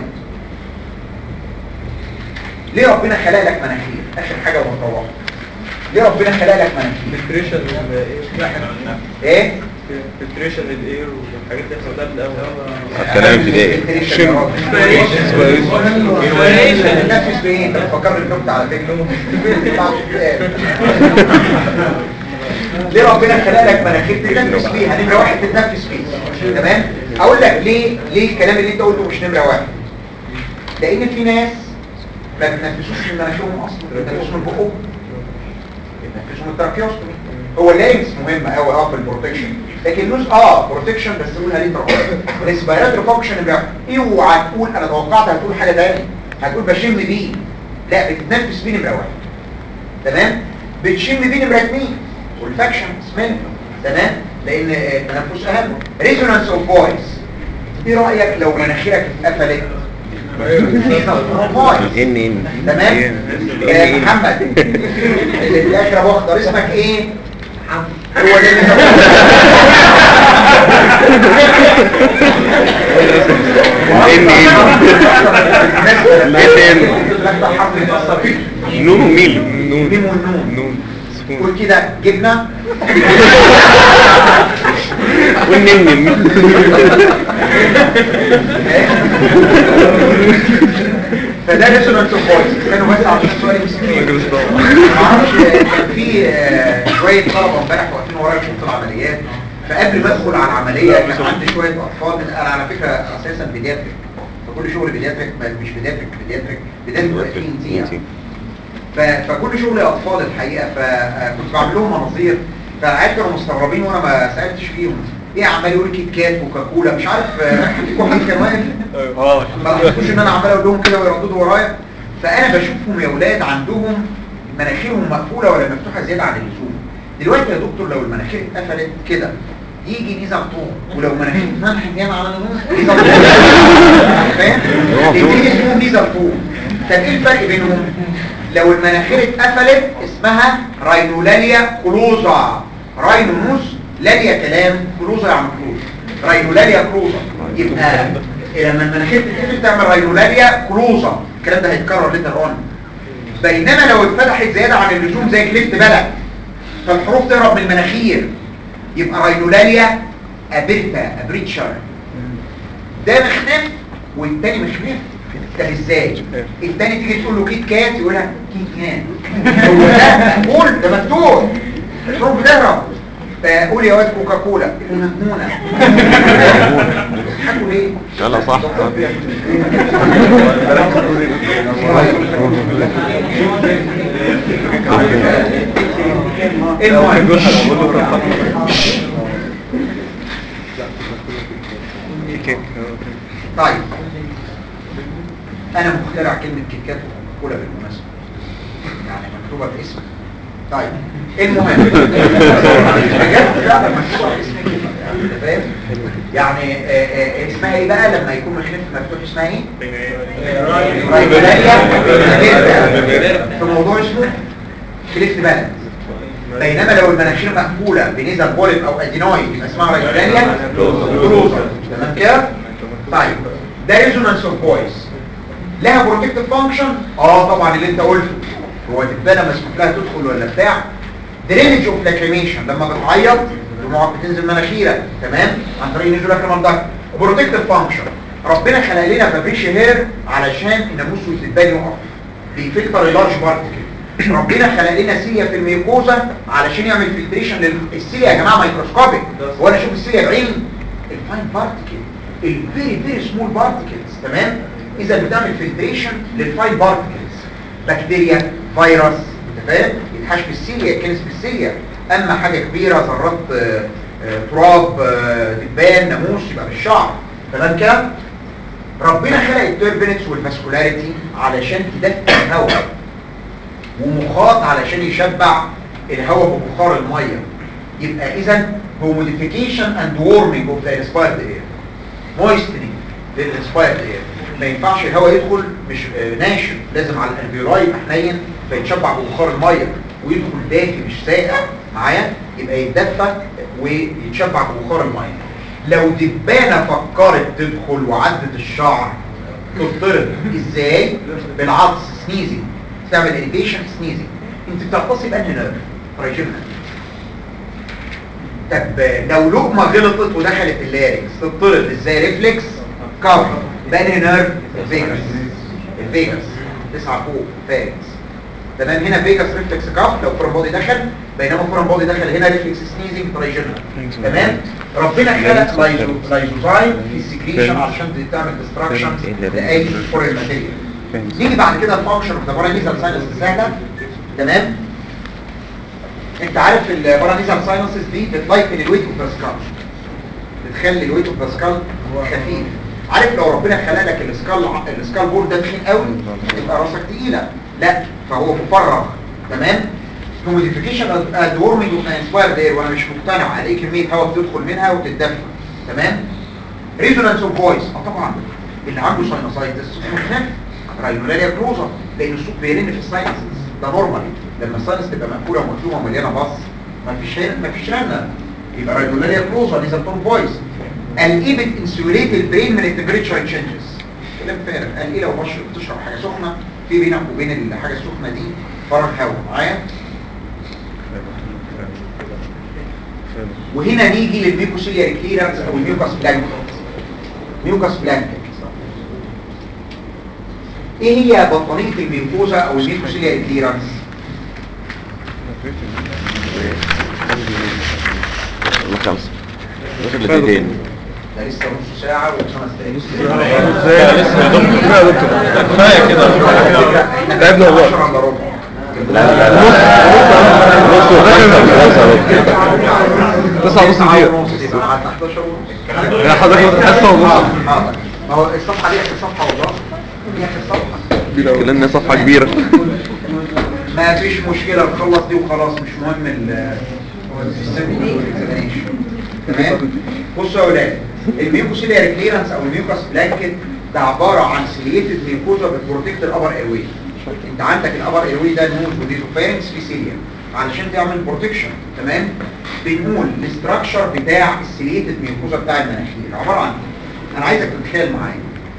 Speaker 1: ليه ربنا خلق لك مناخير اخر حاجه ومتوقع ليه ربنا خلق لك مناخير
Speaker 3: فلتريشن
Speaker 1: ايه
Speaker 3: فلتريشن الاير والحاجات اللي احنا قلناها في الاول
Speaker 2: كلام ابتدائي
Speaker 1: نفس بايه انت بتفكرني النكته على فكره ليه ربنا خلق لك مناخير تتنفس فيها نمره واحد تتنفس فيه تمام اقول لك ليه ليه الكلام اللي انت قلته مش نمره واحد لان في ناس ما بتنفسوش من مناخيرهم اصلا بيتنفسوا من بقهم بيتنفسوا من التراكيوستومي هو اللارنكس مهم قوي اه في البروتكشن لكن النوز اه بروتكشن بس قولها ليه تراكيوستومي الريسبيراتوري فانكشن اوعى تقول انا توقعت هتقول حاجه ثانيه هتقول بشم بيه لا بتتنفس بيه نمره واحد تمام بتشم بيه نمره اثنين والفاكشن سميل تمام لان آه، التنفس اهم ريزونانس اوف فويس ايه رايك لو مناخيرك اتقفلت فويس
Speaker 2: ان ان
Speaker 1: تمام يا محمد اللي في الاخر ابو اخضر اسمك ايه هو ده اللي
Speaker 2: نون وميل نون
Speaker 1: ميم والنون
Speaker 2: نون سكون
Speaker 1: قول كده جبنه
Speaker 2: والنمنم
Speaker 1: فده ريسونانس اوف فويس كانوا بس عشان سؤال مسكين معرفش كان في آه، شويه طلبه امبارح واقفين ورايا في اوضه العمليات فقبل ما ادخل على العمليه كان عندي شويه اطفال من انا على فكره اساسا بيدياتريك فكل شغل بيدياتريك ما- مش بيدياتريك بيدياتريك بيدياتريك في انتيا ف- فكل شغلي اطفال الحقيقه فكنت بعمل لهم مناظير فالعيال كانوا مستغربين وانا ما سالتش فيهم ايه عمال يقول كيت كات وكاكولا مش عارف آه، فيكم حد كان واقف
Speaker 3: اه
Speaker 1: ما لاحظتوش ان انا عمال اقول لهم كده ويرددوا ورايا فانا بشوفهم يا اولاد عندهم مناخيرهم مقفوله ولا مفتوحه زياده عن اللزوم دلوقتي يا دكتور لو المناخير اتقفلت كده يجي نيزل طوم ولو مناخير اتفتحت زياده عن اللزوم نيزل طوم فاهم؟ الاثنين اسمهم نيزل طوم طب ايه الفرق بينهم؟ لو المناخير اتقفلت اسمها راينولاليا كلوزا راينوموس لاليا كلام كلوزا يعني كلوز راينولاليا كلوزا يبقى لما المناخير تتقفل تعمل راينولاليا كلوزا الكلام ده هيتكرر ليتر اون بينما لو اتفتحت زياده عن اللزوم زي كليفت بلد فالحروف تهرب من المناخير يبقى راينولاليا ابيرتا ابريتشر ده مخنف والتاني مخنف طب ازاي التاني تيجي تقول له كيت كات يقولها كيت كات هو ده مقبول ده مفتوح الحروف بتهرب فقول يا واد كوكاكولا المهمونة تضحكوا ليه؟
Speaker 2: يلا صح
Speaker 1: المهم طيب انا مخترع كلمة كيت كات وكوكاكولا بالمناسبة يعني مكتوبة باسم طيب المهم بجد فعلا مكتوبة باسم كده يعني أنت فاهم يعني آه، آه، اسمها ايه بقى لما يكون مخلف مفتوح اسمها ايه رايبولاريا في موضوع اسمه كليفت بالانس بينما لو المناخير مقفولة بنيزل بوليب او ادينويد يبقى اسمها رايبولاريا كلوزا تمام كده طيب ده ريزونانس اوف فويس لها بروتكتيف فانكشن اه طبعا اللي انت قلته هو تبقى مسموح لها تدخل ولا بتاع درينج اوف لاكريميشن لما بتعيط دموعك بتنزل مناخيرك تمام عن طريق نزول لاكريمال داكت بروتكتيف فانكشن ربنا خلق لنا فابريشي هير علشان الناموس والدبان يقف بيفلتر اللارج بارتكل ربنا خلق لنا سيليا في الميوكوزا علشان يعمل فلتريشن للسيليا يا جماعه مايكروسكوبيك وانا اشوف السيليا بعيني الفاين بارتكل الفيري فيري سمول بارتكلز تمام اذا بتعمل فلتريشن للفاين بارتكلز بكتيريا فيروس انت فاهم يتحش في السيليا يتكنس في السيليا اما حاجه كبيره ذرات آه، آه، تراب آه، دبان ناموس يبقى بالشعر تمام كده ربنا خلق التوربينكس والفاسكولاريتي علشان تدفع الهواء ومخاط علشان يشبع الهواء ببخار الميه يبقى اذا هو موديفيكيشن اند وورمنج اوف ذا انسبايرد اير مويستنينج للانسبايرد اير ما ينفعش الهواء يدخل مش آه، ناشف لازم على الالفيولاي يبقى حنين فيتشبع ببخار الميه ويدخل دافي مش ساقع معايا يبقى يتدفى ويتشبع ببخار الميه لو دبانه فكرت تدخل وعدت الشعر تضطرب ازاي بالعطس سنيزنج تعمل اريتيشن سنيزنج انت بتعطسي بانهي نيرف ترايجيمنال طب لو لقمه غلطت ودخلت اللاريكس تضطرب ازاي ريفلكس كف بانهي نيرف الفيجاس الفيجاس تسعة فوق فاركس تمام هنا فيجاس ريفلكس كف لو فورم بودي دخل بينما فورم بودي دخل هنا ريفلكس سنيزنج ترايجيمنال تمام ربنا خلق لايزو لايزوزايم في السكريشن علشان تعمل ديستراكشن لاي فورين ماتيريال نيجي بعد كده الفانكشن اوف ذا بارانيزال ساينس سهله تمام انت عارف البارانيزال ساينسز دي بتلايكن الويت اوف ذا سكال بتخلي الويت اوف ذا سكال خفيف عارف لو ربنا خلق لك السكال السكال بورد ده تخين قوي تبقى راسك تقيله لا فهو مفرغ تمام موديفيكيشن اند وورمنج اوف انسبايرد اير وانا مش مقتنع على ايه كميه هواء بتدخل منها وتتدفى تمام ريزونانس اوف فويس اه طبعا اللي عنده ساينوسايتس مخنف راينولاريا كلوزا لان الصوت بيرن في الساينسز ده نورمال لما الساينس تبقى مقفوله ومكتومه ومليانه باص ما فيش هنا ما فيش رنة يبقى راديولاريا كلوزا ليزر تون فويس قال ايه بتنسوليت البرين من التمبريتشر تشينجز كلام فارغ قال ايه لو بشرب بتشرب حاجه سخنه في بينك وبين الحاجه السخنه دي فرق هواء معايا وهنا نيجي للميكوسيلياري كليرنس او الميوكاس بلانكت ميوكاس بلانكت ايه هي بطانيه الميوكوزا او الميكوسيلياري كليرنس
Speaker 2: خمسة واخد دقيقتين
Speaker 1: ده لسه نص ساعه وخمس دقايق
Speaker 2: ازاي لسه يا دكتور كفايه يا دكتور كفايه كده
Speaker 1: تعبنا والله 10 الا ربع
Speaker 2: لا لا لا نص تسعة ونص دقيقة
Speaker 1: حتى 11 ونص
Speaker 2: يا حضرتك حصة ونص
Speaker 1: حاضر ما هو الصفحه دي اخر صفحه والله دي اخر صفحه
Speaker 2: لان صفحة كبيرة
Speaker 1: ما فيش مشكلة نخلص دي وخلاص مش مهم ال تمام بصوا يا ولاد الميوكوسيلياري كليرنس او الميوكاس بلانكت ده عبارة عن سيليتد ميوكوزا بتبروتكت الابر ايروي انت عندك الابر ايروي ده نوز وديزوفارنكس في سيليا علشان تعمل بروتكشن تمام بنقول الاستراكشر بتاع السيليتد ميوكوزا بتاع المناخير عبارة عن إيه؟ انا عايزك تتخيل معايا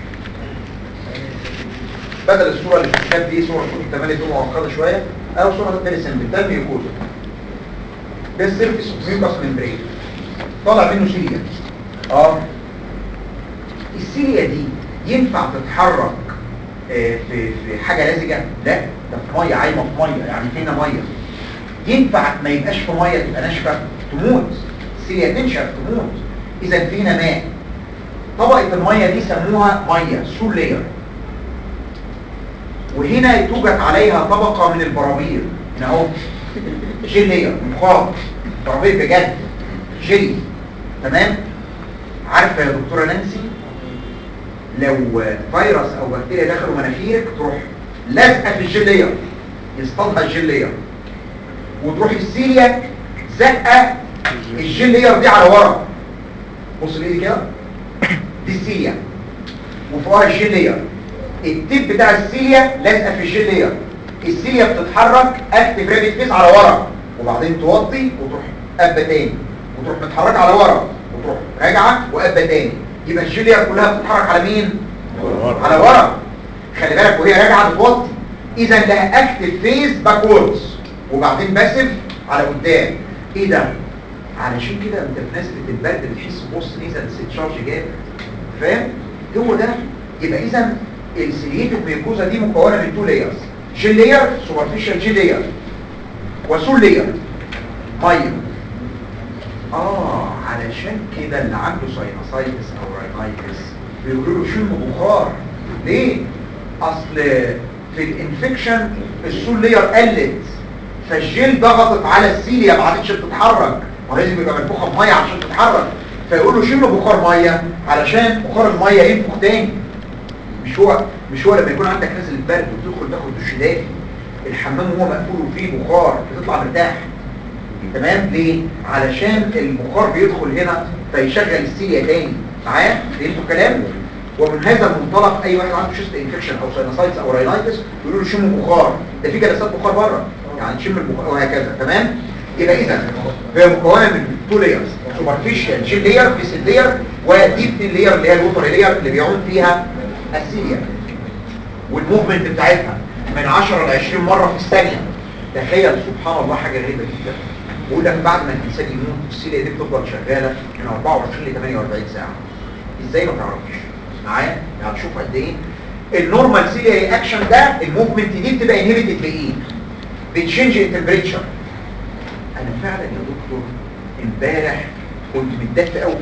Speaker 1: بدل الصورة اللي في الكتاب دي صورة صورة التمالي دي معقدة شوية أو صورة تاني سمبل ده الميوكوزا ده السيرفيس اوف ميوكاس ممبرين طالع منه سيليا اه السيليا دي ينفع تتحرك آه، في في حاجة لزجة لا ده في مية عايمة في مية يعني فينا مية ينفع ما يبقاش في مية تبقى ناشفة تموت السيليا تنشف تموت إذا فينا ماء طبقة المية دي سموها مية سول لاير وهنا توجد عليها طبقة من البراميل هنا اهو جيلية مخاط براميل بجد جيلي تمام عارفة يا دكتورة نانسي لو فيروس او بكتيريا دخلوا مناخيرك تروح لازقة في الجيلية يصطادها الجيلية وتروح السيليا زقة الجيلية دي على ورا بص ليه كده دي السيليا وفوقها الجيلية التيب بتاع السيليا لازقه في الجيل لير السيليا بتتحرك اكتف رابط فيس على ورا وبعدين توطي وتروح قبه تاني وتروح متحركه على ورا وتروح راجعه وقبه تاني يبقى الجيل لير كلها بتتحرك على مين على ورا خلي بالك وهي راجعه بتوطي اذا لها اكتف فيس باكوردز وبعدين باسف على قدام ايه ده علشان كده انت في نسبه البرد بتحس بوست نيزل ستشارج جامد فاهم هو ده يبقى اذا السيليتد ميوكوزا دي مكونه من تو لايرز جيل لاير سوبرفيشال جيل لاير وسول لاير ميه اه علشان كده اللي عنده ساينوسايتس او راينايتس بيقولوا له شم بخار ليه اصل في الانفكشن السول لاير قلت فالجيل ضغطت على السيليا ما عادتش بتتحرك ولازم يبقى منفوخه بميه عشان تتحرك فيقول له شم بخار ميه علشان بخار الميه ينفخ تاني مش هو مش هو لما يكون عندك نزل برد وتدخل تاخد دش دافي الحمام وهو مقفول وفيه بخار بتطلع مرتاح تمام ليه علشان البخار بيدخل هنا فيشغل السيليا تاني معايا فهمتوا الكلام ومن هذا المنطلق اي واحد عنده شيست انفكشن او ساينوسايتس او راينايتس يقولوا له شم بخار ده في جلسات بخار بره يعني تشم البخار وهكذا تمام يبقى اذا هي مكونه من تو لايرز سوبرفيشال جيل لاير فيسل لاير وديب لاير اللي هي الوتر لاير اللي بيعوم فيها السيليا والموفمنت بتاعتها من 10 ل 20 مره في الثانيه تخيل سبحان الله حاجه غريبه جدا بيقول لك بعد ما الانسان يموت السيليا دي بتفضل شغاله من 24 ل 48 ساعه ازاي ما تعرفش معايا يعني شوف قد ايه النورمال سيليا رياكشن ده الموفمنت دي بتبقى انهبيتد بايه بتشينج التمبريتشر انا فعلا يا دكتور امبارح كنت متدفى قوي